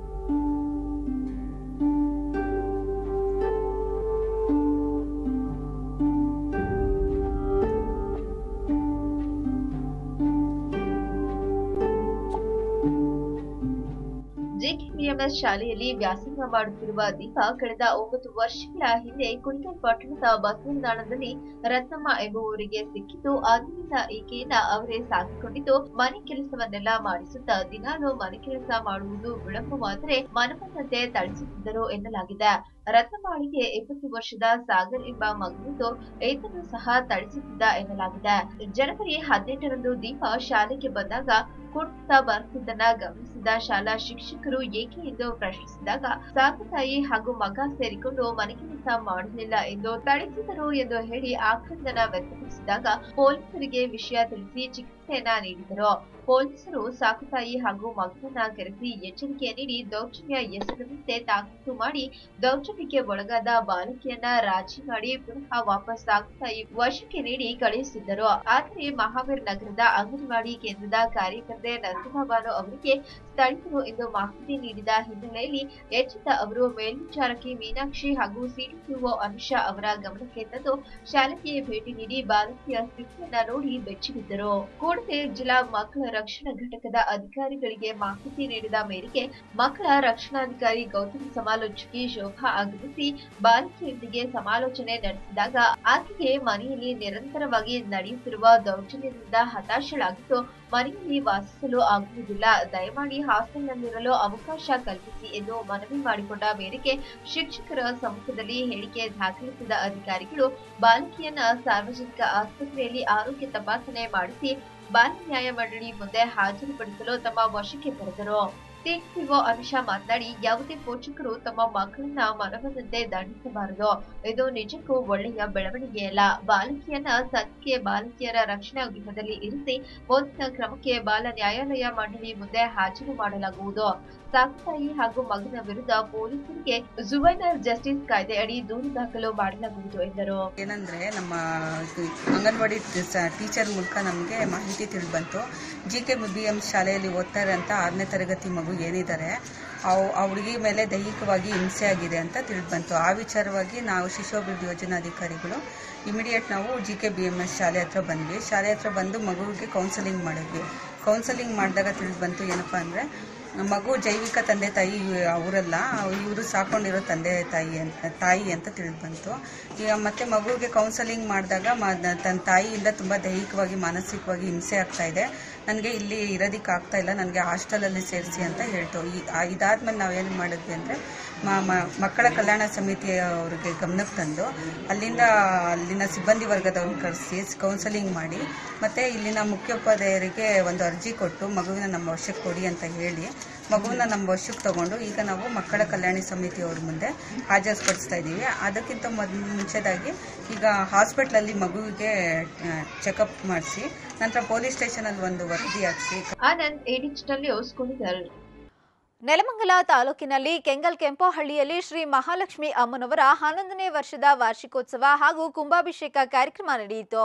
ಜೆಕೆಬಿಎಂಎಸ್ ಶಾಲೆಯಲ್ಲಿ ವ್ಯಾಸಂಗ ಮಾಡುತ್ತಿರುವ ದೀಪಾ ಕಳೆದ ಒಂಬತ್ತು ವರ್ಷಗಳ ಹಿಂದೆ ಕುಣಿಗಲ್ ಪಟ್ಟಣದ ಬಸ್ ನಿಲ್ದಾಣದಲ್ಲಿ ರತ್ನಮ್ಮ ಎಂಬುವವರಿಗೆ ಸಿಕ್ಕಿದ್ದು ಅಂದಿನಿಂದ ಈಕೆಯನ್ನ ಅವರೇ ಸಾಕಿಕೊಂಡಿದ್ದು ಮನೆ ಕೆಲಸವನ್ನೆಲ್ಲ ಮಾಡಿಸುತ್ತಾ ದಿನಾಲು ಮನೆ ಕೆಲಸ ಮಾಡುವುದು ವಿಳಂಬವಾದರೆ ಮನಬಂದಂತೆ ಥಳಿಸುತ್ತಿದ್ದರು ಎನ್ನಲಾಗಿದೆ ರತ್ನಮಾಳಿಗೆ ಇಪ್ಪತ್ತು ವರ್ಷದ ಸಾಗರ್ ಎಂಬ ಮಗನಿದ್ದು ಈತನು ಸಹ ಥಳಿಸುತ್ತಿದ್ದ ಎನ್ನಲಾಗಿದೆ ಜನವರಿ ಹದಿನೆಂಟರಂದು ದೀಪಾ ಶಾಲೆಗೆ ಬಂದಾಗ ಕುಣಿತ ಬರುತ್ತಿದ್ದನ್ನ ಗಮನಿಸಿದ ಶಾಲಾ ಶಿಕ್ಷಕರು ಏಕೆ ಎಂದು ಪ್ರಶ್ನಿಸಿದಾಗ ಸಾಕು ತಾಯಿ ಹಾಗೂ ಮಗ ಸೇರಿಕೊಂಡು ಮನೆ ಕೆಲಸ ಮಾಡಲಿಲ್ಲ ಎಂದು ಥಳಿಸಿದರು ಎಂದು ಹೇಳಿ ಆಕ್ರಂದನ ವ್ಯಕ್ತಪಡಿಸಿದಾಗ ಪೊಲೀಸರಿಗೆ ವಿಷಯ ತಿಳಿಸಿ ಚಿಕಿತ್ಸೆಯನ್ನ ನೀಡಿದರು ಪೊಲೀಸರು ಸಾಕುತಾಯಿ ಹಾಗೂ ಮಗನನ್ನ ಕರೆಸಿ ಎಚ್ಚರಿಕೆ ನೀಡಿ ದೌರ್ಜನ್ಯ ಎಸಗದಂತೆ ತಾಕೀತು ಮಾಡಿ ದೌರ್ಜನ್ಯಕ್ಕೆ ಒಳಗಾದ ಬಾಲಕಿಯನ್ನ ರಾಜಿ ಮಾಡಿ ಪುನಃ ವಾಪಸ್ ಸಾಕುತಾಯಿ ವಶಕ್ಕೆ ನೀಡಿ ಕಳುಹಿಸಿದ್ದರು ಆದರೆ ಮಹಾವೀರ್ ನಗರದ ಅಂಗನವಾಡಿ ಕೇಂದ್ರದ ಕಾರ್ಯಕರ್ತೆ ನರಸಿಂಹ ಬಾನು ಅವರಿಗೆ ಸ್ಥಳೀಯರು ಎಂದು ಮಾಹಿತಿ ನೀಡಿದ ಹಿನ್ನೆಲೆಯಲ್ಲಿ ಎಚ್ಚೆತ್ತ ಅವರು ಮೇಲ್ವಿಚಾರಕಿ ಮೀನಾಕ್ಷಿ ಹಾಗೂ ಸಿಡಿಪಿಒ ಅನುಷಾ ಅವರ ಗಮನಕ್ಕೆ ತಂದು ಶಾಲೆಗೆ ಭೇಟಿ ನೀಡಿ ಬಾಲಕಿಯ ಸ್ಥಿತಿಯನ್ನ ನೋಡಿ ಬೆಚ್ಚಿಬಿದ್ದರು ಕೂಡಲೇ ಜಿಲ್ಲಾ ಮಕ್ಕಳ ರಕ್ಷಣಾ ಘಟಕದ ಅಧಿಕಾರಿಗಳಿಗೆ ಮಾಹಿತಿ ನೀಡಿದ ಮೇರೆಗೆ ಮಕ್ಕಳ ರಕ್ಷಣಾಧಿಕಾರಿ ಗೌತಮ್ ಸಮಾಲೋಚಕಿ ಶೋಭಾ ಆಗಮಿಸಿ ಬಾಲಕಿಯೊಂದಿಗೆ ಸಮಾಲೋಚನೆ ನಡೆಸಿದಾಗ ಆಕೆಗೆ ಮನೆಯಲ್ಲಿ ನಿರಂತರವಾಗಿ ನಡೆಯುತ್ತಿರುವ ದೌರ್ಜನ್ಯದಿಂದ ಹತಾಶಳಾಗಿದ್ದು ಮನೆಯಲ್ಲಿ ವಾಸಿಸಲು ಆಗುವುದಿಲ್ಲ ದಯಮಾಡಿ ಹಾಸ್ಟೆಲ್ನಲ್ಲಿರಲು ಅವಕಾಶ ಕಲ್ಪಿಸಿ ಎಂದು ಮನವಿ ಮಾಡಿಕೊಂಡ ಮೇರೆಗೆ ಶಿಕ್ಷಕರ ಸಮ್ಮುಖದಲ್ಲಿ ಹೇಳಿಕೆ ದಾಖಲಿಸಿದ ಅಧಿಕಾರಿಗಳು ಬಾಲಕಿಯನ್ನ ಸಾರ್ವಜನಿಕ ಆಸ್ಪತ್ರೆಯಲ್ಲಿ ಆರೋಗ್ಯ ತಪಾಸಣೆ ಮಾಡಿಸಿ ಬಾಲ ನ್ಯಾಯ ಮಂಡಳಿ ಮುಂದೆ ಹಾಜರುಪಡಿಸಲು ತಮ್ಮ ವಶಕ್ಕೆ ಪಡೆದರು ಸಿಪಿಒ ಅನುಷಾ ಮಾತನಾಡಿ ಯಾವುದೇ ಪೋಷಕರು ತಮ್ಮ ಮಕ್ಕಳನ್ನ ಮನಬಂದಂತೆ ದಂಡಿಸಬಾರದು ಇದು ನಿಜಕ್ಕೂ ಒಳ್ಳೆಯ ಬೆಳವಣಿಗೆಯಲ್ಲ ಬಾಲಕಿಯನ್ನ ಸದ್ಯಕ್ಕೆ ಬಾಲಕಿಯರ ರಕ್ಷಣಾ ಗೃಹದಲ್ಲಿ ಇರಿಸಿ ಮುಂದಿನ ಕ್ರಮಕ್ಕೆ ಬಾಲ ನ್ಯಾಯಾಲಯ ಮಂಡಳಿ ಮುಂದೆ ಹಾಜರು ಮಾಡಲಾಗುವುದು ಸಾಕುತಾಯಿ ಹಾಗೂ ಮಗನ ವಿರುದ್ಧ ಪೊಲೀಸರಿಗೆ ಜುವೈನಲ್ ಜಸ್ಟಿಸ್ ಕಾಯ್ದೆ ಅಡಿ ದೂರು ದಾಖಲು ಮಾಡಲಾಗುವುದು ಎಂದರು ಏನಂದರೆ ನಮ್ಮ ಇದು ಅಂಗನವಾಡಿ ಟೀಚರ್ ಮೂಲಕ ನಮಗೆ ಮಾಹಿತಿ ತಿಳಿದು ಬಂತು ಜಿ ಕೆ ಬಿ ಎಮ್ ಶಾಲೆಯಲ್ಲಿ ಓದ್ತಾರೆ ಅಂತ ಆರನೇ ತರಗತಿ ಮಗು ಏನಿದ್ದಾರೆ ಅವು ಆ ಹುಡುಗಿ ಮೇಲೆ ದೈಹಿಕವಾಗಿ ಹಿಂಸೆ ಆಗಿದೆ ಅಂತ ತಿಳಿದು ಬಂತು ಆ ವಿಚಾರವಾಗಿ ನಾವು ಶಿಶು ಅಭಿವೃದ್ಧಿ ಯೋಜನಾಧಿಕಾರಿಗಳು ಇಮಿಡಿಯೇಟ್ ನಾವು G K B M S ಶಾಲೆ ಹತ್ರ ಬಂದ್ವಿ ಶಾಲೆ ಹತ್ರ ಬಂದು ಮಗುವಿಗೆ ಕೌನ್ಸಲಿಂಗ್ ಮಾಡಿದ್ವಿ ಕೌನ್ಸಲಿಂಗ್ ಮಾಡಿದಾಗ ತಿಳಿದು ಬಂತು ಏನಪ್ಪ ಅಂದರೆ ಮಗು ಜೈವಿಕ ತಂದೆ ತಾಯಿ ಇವ್- ಅವರಲ್ಲ ಇವರು ಸಾಕೊಂಡಿರೋ ತಂದೆ ತಾಯಿ ಅಂತ ತಾಯಿ ಅಂತ ತಿಳಿದು ಬಂತು ಈಗ ಮತ್ತೆ ಮಗುವಿಗೆ ಕೌನ್ಸಲಿಂಗ್ ಮಾಡಿದಾಗ ಮ ತನ್ನ ತಾಯಿಯಿಂದ ತುಂಬ ದೈಹಿಕವಾಗಿ ಮಾನಸಿಕವಾಗಿ ಹಿಂಸೆ ಆಗ್ತಾ ಇದೆ ನನಗೆ ಇಲ್ಲಿ ಇರೋದಕ್ಕೆ ಆಗ್ತಾ ಇಲ್ಲ ನನಗೆ ಹಾಸ್ಟೆಲಲ್ಲಿ ಸೇರಿಸಿ ಅಂತ ಹೇಳ್ತು ಈ ಆ- ಇದಾದ್ಮೇಲೆ ನಾವೇನು ಮಾಡಿದ್ವಿ ಅಂದರೆ ಮಕ್ಕಳ ಕಲ್ಯಾಣ ಸಮಿತಿ ಅವ್ರಿಗೆ ಗಮನಕ್ಕೆ ತಂದು ಅಲ್ಲಿಂದ ಅಲ್ಲಿನ ಸಿಬ್ಬಂದಿ ವರ್ಗದವ್ರನ್ನ ಕರೆಸಿ ಕೌನ್ಸಲಿಂಗ್ ಮಾಡಿ ಮತ್ತು ಇಲ್ಲಿನ ಮುಖ್ಯೋಪಾಧ್ಯಾಯರಿಗೆ ಒಂದು ಅರ್ಜಿ ಕೊಟ್ಟು ಮಗುವಿನ ನಮ್ಮ ವಶಕ್ಕೆ ಕೊಡಿ ಅಂತ ಹೇಳಿ ಮಗುವನ್ನ ನಮ್ಮ ವಶಕ್ಕೆ ತಗೊಂಡು ಈಗ ನಾವು ಮಕ್ಕಳ ಕಲ್ಯಾಣ ಸಮಿತಿಯವ್ರ ಮುಂದೆ ಹಾಜರುಪಡಿಸ್ತಾ ಇದ್ದೀವಿ ಅದಕ್ಕಿಂತ ಮೊದಲು ಮುಂಚೆದಾಗಿ ಈಗ ಹಾಸ್ಪಿಟ್ಲಲ್ಲಿ ಮಗುವಿಗೆ ಚೆಕಪ್ ಮಾಡಿಸಿ ನಂತರ ಪೊಲೀಸ್ ಸ್ಟೇಷನಲ್ಲಿ ಒಂದು ವರದಿ ಹಾಕಿಸಿ Anand A digital news Kunigal Nelamangala ತಾಲೂಕಿನಲ್ಲಿ ಕೆಂಗಲ್ ಕೆಂಪೋಹಳ್ಳಿಯಲ್ಲಿ ಶ್ರೀ ಮಹಾಲಕ್ಷ್ಮಿ ಅಮ್ಮನವರ ಹನ್ನೊಂದನೇ ವರ್ಷದ ವಾರ್ಷಿಕೋತ್ಸವ ಹಾಗೂ ಕುಂಭಾಭಿಷೇಕ ಕಾರ್ಯಕ್ರಮ ನಡೆಯಿತು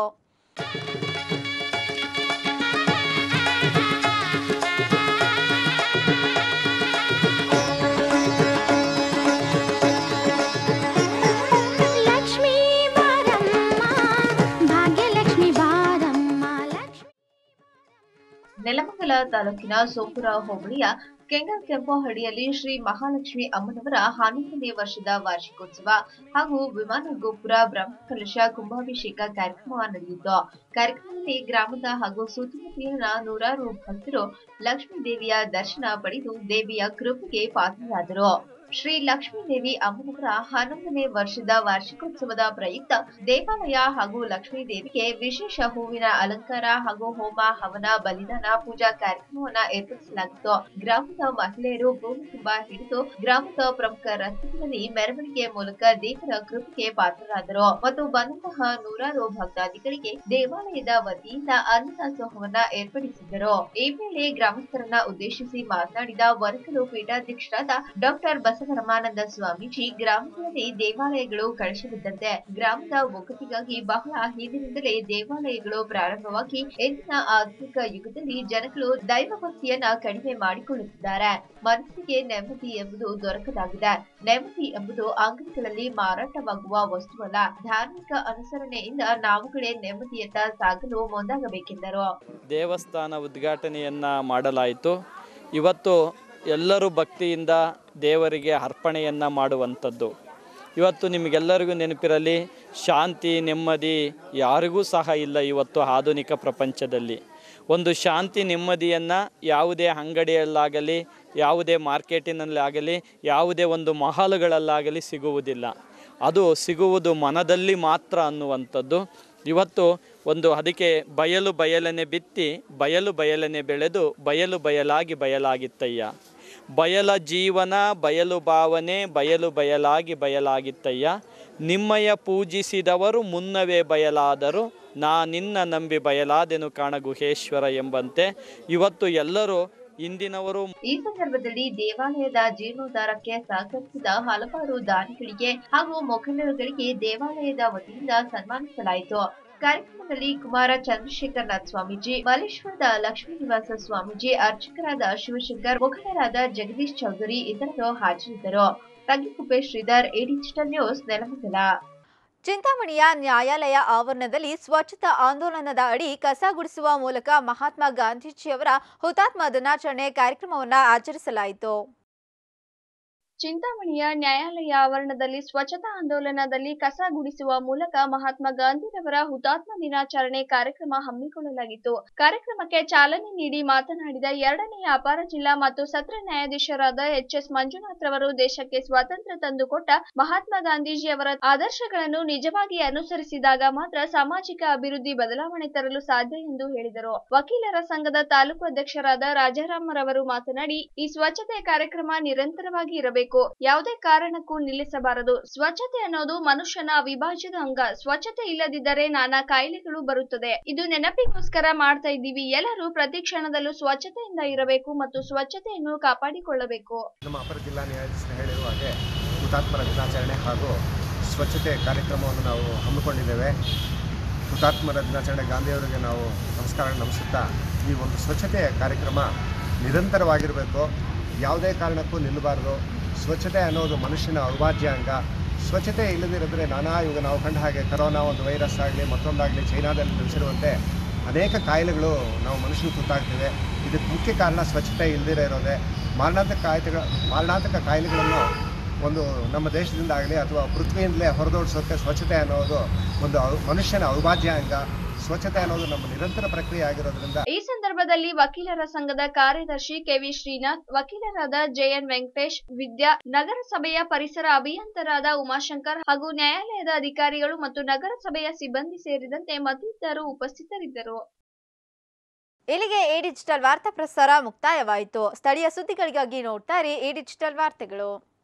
ಲಕ್ಷ್ಮೀ ಬಾರಮ್ಮ ಭಾಗ್ಯಲಕ್ಷ್ಮಿ ಬಾರಮ್ಮ ಲಕ್ಷ್ಮೀ ನೆಲಮಂಗಲ ತಾಲೂಕಿನ ಸೋಪುರ ಹೋಬಳಿಯ ಕೆಂಗಲ್ ಕೆಂಪಹಳ್ಳಿಯಲ್ಲಿ ಶ್ರೀ ಮಹಾಲಕ್ಷ್ಮಿ ಅಮ್ಮನವರ ಹನ್ನೊಂದನೇ ವರ್ಷದ ವಾರ್ಷಿಕೋತ್ಸವ ಹಾಗೂ ವಿಮಾನ ಗೋಪುರ ಬ್ರಹ್ಮಕಲಶ ಕುಂಭಾಭಿಷೇಕ ಕಾರ್ಯಕ್ರಮ ನಡೆಯಿತು ಕಾರ್ಯಕ್ರಮದಲ್ಲಿ ಗ್ರಾಮದ ಹಾಗೂ ಸುತ್ತಮುತ್ತಲಿನ ನೂರಾರು ಭಕ್ತರು ಲಕ್ಷ್ಮೀ ದೇವಿಯ ದರ್ಶನ ಪಡೆದು ದೇವಿಯ ಕೃಪೆಗೆ ಪಾತ್ರರಾದರು ಶ್ರೀ ಲಕ್ಷ್ಮೀ ದೇವಿ ಅಮ್ಮನವರ ಹನ್ನೊಂದನೇ ವರ್ಷದ ವಾರ್ಷಿಕೋತ್ಸವದ ಪ್ರಯುಕ್ತ ದೇವಾಲಯ ಹಾಗೂ ಲಕ್ಷ್ಮೀ ದೇವಿಗೆ ವಿಶೇಷ ಹೂವಿನ ಅಲಂಕಾರ ಹಾಗೂ ಹೋಮ ಹವನ ಬಲಿದಾನ ಪೂಜಾ ಕಾರ್ಯಕ್ರಮವನ್ನ ಏರ್ಪಡಿಸಲಾಗಿತ್ತು ಗ್ರಾಮದ ಮಹಿಳೆಯರು ಗೋವು ತುಂಬ ಹಿಡಿದು ಗ್ರಾಮದ ಪ್ರಮುಖ ರಸ್ತೆಗಳಲ್ಲಿ ಮೆರವಣಿಗೆ ಮೂಲಕ ದೇವರ ಕೃಪೆಗೆ ಪಾತ್ರರಾದರು ಮತ್ತು ಬಂದಂತಹ ನೂರಾರು ಭಕ್ತಾದಿಗಳಿಗೆ ದೇವಾಲಯದ ವತಿಯಿಂದ ಅನ್ನದಾಸೋಹವನ್ನ ಏರ್ಪಡಿಸಿದ್ದರು ಈ ವೇಳೆ ಗ್ರಾಮಸ್ಥರನ್ನ ಉದ್ದೇಶಿಸಿ ಮಾತನಾಡಿದ ವರಕಲು ಪೀಠಾಧ್ಯಕ್ಷರಾದ ಡಾಕ್ಟರ್ ಬಸವರಮಾನಂದ ಸ್ವಾಮೀಜಿ ಗ್ರಾಮಗಳಲ್ಲಿ ದೇವಾಲಯಗಳು ಕಳಶವಿದ್ದಂತೆ ಗ್ರಾಮದ ಒಗ್ಗಟ್ಟಿಗಾಗಿ ಬಹಳ ಹಿಂದಿನಿಂದಲೇ ದೇವಾಲಯಗಳು ಪ್ರಾರಂಭವಾಗಿ ಇಂದಿನ ಆಧುನಿಕ ಯುಗದಲ್ಲಿ ಜನಗಳು ದೈವ ಭಕ್ತಿಯನ್ನ ಕಡಿಮೆ ಮಾಡಿಕೊಳ್ಳುತ್ತಿದ್ದಾರೆ ಮನಸ್ಸಿಗೆ ನೆಮ್ಮದಿ ಎಂಬುದು ದೊರಕದಾಗಿದೆ ನೆಮ್ಮದಿ ಎಂಬುದು ಅಂಗಡಿಗಳಲ್ಲಿ ಮಾರಾಟವಾಗುವ ವಸ್ತುವಲ್ಲ ಧಾರ್ಮಿಕ ಅನುಸರಣೆಯಿಂದ ನಾವುಗಳೇ ನೆಮ್ಮದಿಯತ್ತ ಸಾಗಲು ಮುಂದಾಗಬೇಕೆಂದರು ದೇವಸ್ಥಾನ ಉದ್ಘಾಟನೆಯನ್ನು ಮಾಡಲಾಯಿತು ಇವತ್ತು ಎಲ್ಲರೂ ಭಕ್ತಿಯಿಂದ ದೇವರಿಗೆ ಅರ್ಪಣೆಯನ್ನು ಮಾಡುವಂಥದ್ದು ಇವತ್ತು ನಿಮಗೆಲ್ಲರಿಗೂ ನೆನಪಿರಲಿ ಶಾಂತಿ ನೆಮ್ಮದಿ ಯಾರಿಗೂ ಸಹ ಇಲ್ಲ ಇವತ್ತು ಆಧುನಿಕ ಪ್ರಪಂಚದಲ್ಲಿ ಒಂದು ಶಾಂತಿ ನೆಮ್ಮದಿಯನ್ನು ಯಾವುದೇ ಅಂಗಡಿಯಲ್ಲಾಗಲಿ ಯಾವುದೇ ಮಾರ್ಕೆಟಿನಲ್ಲಾಗಲಿ ಯಾವುದೇ ಒಂದು ಮಹಲುಗಳಲ್ಲಾಗಲಿ ಸಿಗುವುದಿಲ್ಲ ಅದು ಸಿಗುವುದು ಮನದಲ್ಲಿ ಮಾತ್ರ ಅನ್ನುವಂಥದ್ದು ಇವತ್ತು ಒಂದು ಅದಕ್ಕೆ ಬಯಲು ಬಯಲನೆ ಬಿತ್ತಿ ಬಯಲು ಬಯಲನೆ ಬೆಳೆದು ಬಯಲು ಬಯಲಾಗಿ ಬಯಲಾಗಿತ್ತಯ್ಯ ಬಯಲ ಜೀವನ ಬಯಲು ಭಾವನೆ ಬಯಲು ಬಯಲಾಗಿ ಬಯಲಾಗಿತ್ತಯ್ಯ ನಿಮ್ಮಯ ಪೂಜಿಸಿದವರು ಮುನ್ನವೇ ಬಯಲಾದರು ನಾ ನಿನ್ನ ನಂಬಿ ಬಯಲಾದೆನು ಕಾಣ ಗುಹೇಶ್ವರ ಎಂಬಂತೆ ಇವತ್ತು ಎಲ್ಲರೂ ಇಂದಿನವರು ಈ ಸಂದರ್ಭದಲ್ಲಿ ದೇವಾಲಯದ ಜೀರ್ಣೋದ್ಧಾರಕ್ಕೆ ಸಹಕರಿಸಿದ ಹಲವಾರು ದಾನಿಗಳಿಗೆ ಹಾಗೂ ಮುಖಂಡರುಗಳಿಗೆ ದೇವಾಲಯದ ವತಿಯಿಂದ ಸನ್ಮಾನಿಸಲಾಯಿತು ಕಾರ್ಯಕ್ರಮದಲ್ಲಿ ಕುಮಾರ ಚಂದ್ರಶೇಖರ್ ನಾಥ್ ಸ್ವಾಮೀಜಿ ಮಲ್ಲೇಶ್ವರದ ಲಕ್ಷ್ಮೀ ನಿವಾಸ ಸ್ವಾಮೀಜಿ ಅರ್ಚಕರಾದ ಶಿವಶಂಕರ್ ಮುಖಂಡರಾದ ಜಗದೀಶ್ ಚೌಧರಿ ಇತರರು ಹಾಜರಿದ್ದರು Taggikuppe Shridhar A digital news Nelamangala ಚಿಂತಾಮಣಿಯ ನ್ಯಾಯಾಲಯ ಆವರಣದಲ್ಲಿ ಸ್ವಚ್ಛತಾ ಆಂದೋಲನದ ಅಡಿ ಕಸ ಗುಡಿಸುವ ಮೂಲಕ ಮಹಾತ್ಮ ಗಾಂಧೀಜಿಯವರ ಹುತಾತ್ಮ ದಿನಾಚರಣೆ ಕಾರ್ಯಕ್ರಮವನ್ನು ಆಚರಿಸಲಾಯಿತು ಚಿಂತಾಮಣಿಯ ನ್ಯಾಯಾಲಯ ಆವರಣದಲ್ಲಿ ಸ್ವಚ್ಛತಾ ಆಂದೋಲನದಲ್ಲಿ ಕಸ ಗುಡಿಸುವ ಮೂಲಕ ಮಹಾತ್ಮ ಗಾಂಧಿರವರ ಹುತಾತ್ಮ ದಿನಾಚರಣೆ ಕಾರ್ಯಕ್ರಮ ಹಮ್ಮಿಕೊಳ್ಳಲಾಗಿತ್ತು ಕಾರ್ಯಕ್ರಮಕ್ಕೆ ಚಾಲನೆ ನೀಡಿ ಮಾತನಾಡಿದ ಎರಡನೆಯ ಅಪರ ಜಿಲ್ಲಾ ಮತ್ತು ಸತ್ರ ನ್ಯಾಯಾಧೀಶರಾದ ಎಚ್ ಎಸ್ ಮಂಜುನಾಥ್ ರವರು ದೇಶಕ್ಕೆ ಸ್ವಾತಂತ್ರ್ಯ ತಂದುಕೊಟ್ಟ ಮಹಾತ್ಮ ಗಾಂಧೀಜಿಯವರ ಆದರ್ಶಗಳನ್ನು ನಿಜವಾಗಿ ಅನುಸರಿಸಿದಾಗ ಮಾತ್ರ ಸಾಮಾಜಿಕ ಅಭಿವೃದ್ಧಿ ಬದಲಾವಣೆ ತರಲು ಸಾಧ್ಯ ಎಂದು ಹೇಳಿದರು ವಕೀಲರ ಸಂಘದ ತಾಲೂಕು ಅಧ್ಯಕ್ಷರಾದ ರಾಜಾರಾಮರವರು ಮಾತನಾಡಿ ಈ ಸ್ವಚ್ಛತೆ ಕಾರ್ಯಕ್ರಮ ನಿರಂತರವಾಗಿ ಇರಬೇಕು ಯಾವುದೇ ಕಾರಣಕ್ಕೂ ನಿಲ್ಲಿಸಬಾರದು ಸ್ವಚ್ಛತೆ ಅನ್ನೋದು ಮನುಷ್ಯನ ಅವಿಭಾಜ್ಯದ ಅಂಗ ಸ್ವಚ್ಛತೆ ಇಲ್ಲದಿದ್ದರೆ ನಾನಾ ಕಾಯಿಲೆಗಳು ಬರುತ್ತದೆ ಇದು ನೆನಪಿಗೋಸ್ಕರ ಮಾಡ್ತಾ ಇದ್ದೀವಿ ಎಲ್ಲರೂ ಪ್ರತಿ ಕ್ಷಣದಲ್ಲೂ ಸ್ವಚ್ಛತೆಯಿಂದ ಇರಬೇಕು ಮತ್ತು ಸ್ವಚ್ಛತೆಯನ್ನು ಕಾಪಾಡಿಕೊಳ್ಳಬೇಕು ನಮ್ಮ ಅಪರ ಜಿಲ್ಲಾ ನ್ಯಾಯಾಧೀಶರು ಹೇಳಿರುವ ಹಾಗೆ ಹುತಾತ್ಮರ ದಿನಾಚರಣೆ ಹಾಗೂ ಸ್ವಚ್ಛತೆ ಕಾರ್ಯಕ್ರಮವನ್ನು ನಾವು ಹಮ್ಮಿಕೊಂಡಿದ್ದೇವೆ ಹುತಾತ್ಮರ ದಿನಾಚರಣೆ ಗಾಂಧಿಯವರಿಗೆ ನಾವು ನಮಸ್ಕಾರ ನಮಿಸುತ್ತಾ ಈ ಒಂದು ಸ್ವಚ್ಛತೆಯ ಕಾರ್ಯಕ್ರಮ ನಿರಂತರವಾಗಿರಬೇಕು ಯಾವುದೇ ಕಾರಣಕ್ಕೂ ನಿಲ್ಲಬಾರದು ಸ್ವಚ್ಛತೆ ಅನ್ನೋದು ಮನುಷ್ಯನ ಅವಿಭಾಜ್ಯ ಅಂಗ ಸ್ವಚ್ಛತೆ ಇಲ್ಲದಿರಿದ್ರೆ ನಾನಾ ಇವಾಗ ನಾವು ಕಂಡ ಹಾಗೆ ಕರೋನಾ ಒಂದು ವೈರಸ್ ಆಗಲಿ ಮತ್ತೊಂದಾಗಲಿ ಚೈನಾದಲ್ಲಿ ತಿಳಿಸಿರುವಂತೆ ಅನೇಕ ಕಾಯಿಲೆಗಳು ನಾವು ಮನುಷ್ಯನಿಗೆ ತುತ್ತಾಗ್ತಿವೆ ಇದಕ್ಕೆ ಮುಖ್ಯ ಕಾರಣ ಸ್ವಚ್ಛತೆ ಇಲ್ಲದಿರೋ ಇರೋದೇ ಮಾರಣಾಂತಕ ಕಾಯಿಲೆಗಳ ಮಾರಣಾಂತಕ ಕಾಯಿಲೆಗಳನ್ನು ಒಂದು ನಮ್ಮ ದೇಶದಿಂದ ಆಗಲಿ ಅಥವಾ ಪೃಥ್ವಿಯಿಂದಲೇ ಹೊರದೋಡಿಸೋಕ್ಕೆ ಸ್ವಚ್ಛತೆ ಅನ್ನೋದು ಒಂದು ಅವ್- ಮನುಷ್ಯನ ಅವಿಭಾಜ್ಯ ಅಂಗ ಸ್ವಚ್ಛತೆ ಅನ್ನೋದು ನಮ್ಮ ನಿರಂತರ ಪ್ರಕ್ರಿಯೆ ಆಗಿರೋದ್ರಿಂದ ಈ ಸಂದರ್ಭದಲ್ಲಿ ವಕೀಲರ ಸಂಘದ ಕಾರ್ಯದರ್ಶಿ ಕೆವಿ ಶ್ರೀನಾಥ್ ವಕೀಲರಾದ ಜೆಎನ್ ವೆಂಕಟೇಶ್ ವಿದ್ಯಾ ನಗರಸಭೆಯ ಪರಿಸರ ಅಭಿಯಂತರಾದ ಉಮಾಶಂಕರ್ ಹಾಗೂ ನ್ಯಾಯಾಲಯದ ಅಧಿಕಾರಿಗಳು ಮತ್ತು ನಗರಸಭೆಯ ಸಿಬ್ಬಂದಿ ಸೇರಿದಂತೆ ಮತ್ತಿತರರು ಉಪಸ್ಥಿತರಿದ್ದರು ಇಲ್ಲಿಗೆ ಎ ಡಿಜಿಟಲ್ ವಾರ್ತಾ ಪ್ರಸಾರ ಮುಕ್ತಾಯವಾಯಿತು ಸ್ಥಳೀಯ ಸುದ್ದಿಗಳಿಗಾಗಿ ನೋಡ್ತಾರೆ ಎ ಡಿಜಿಟಲ್ ವಾರ್ತೆಗಳು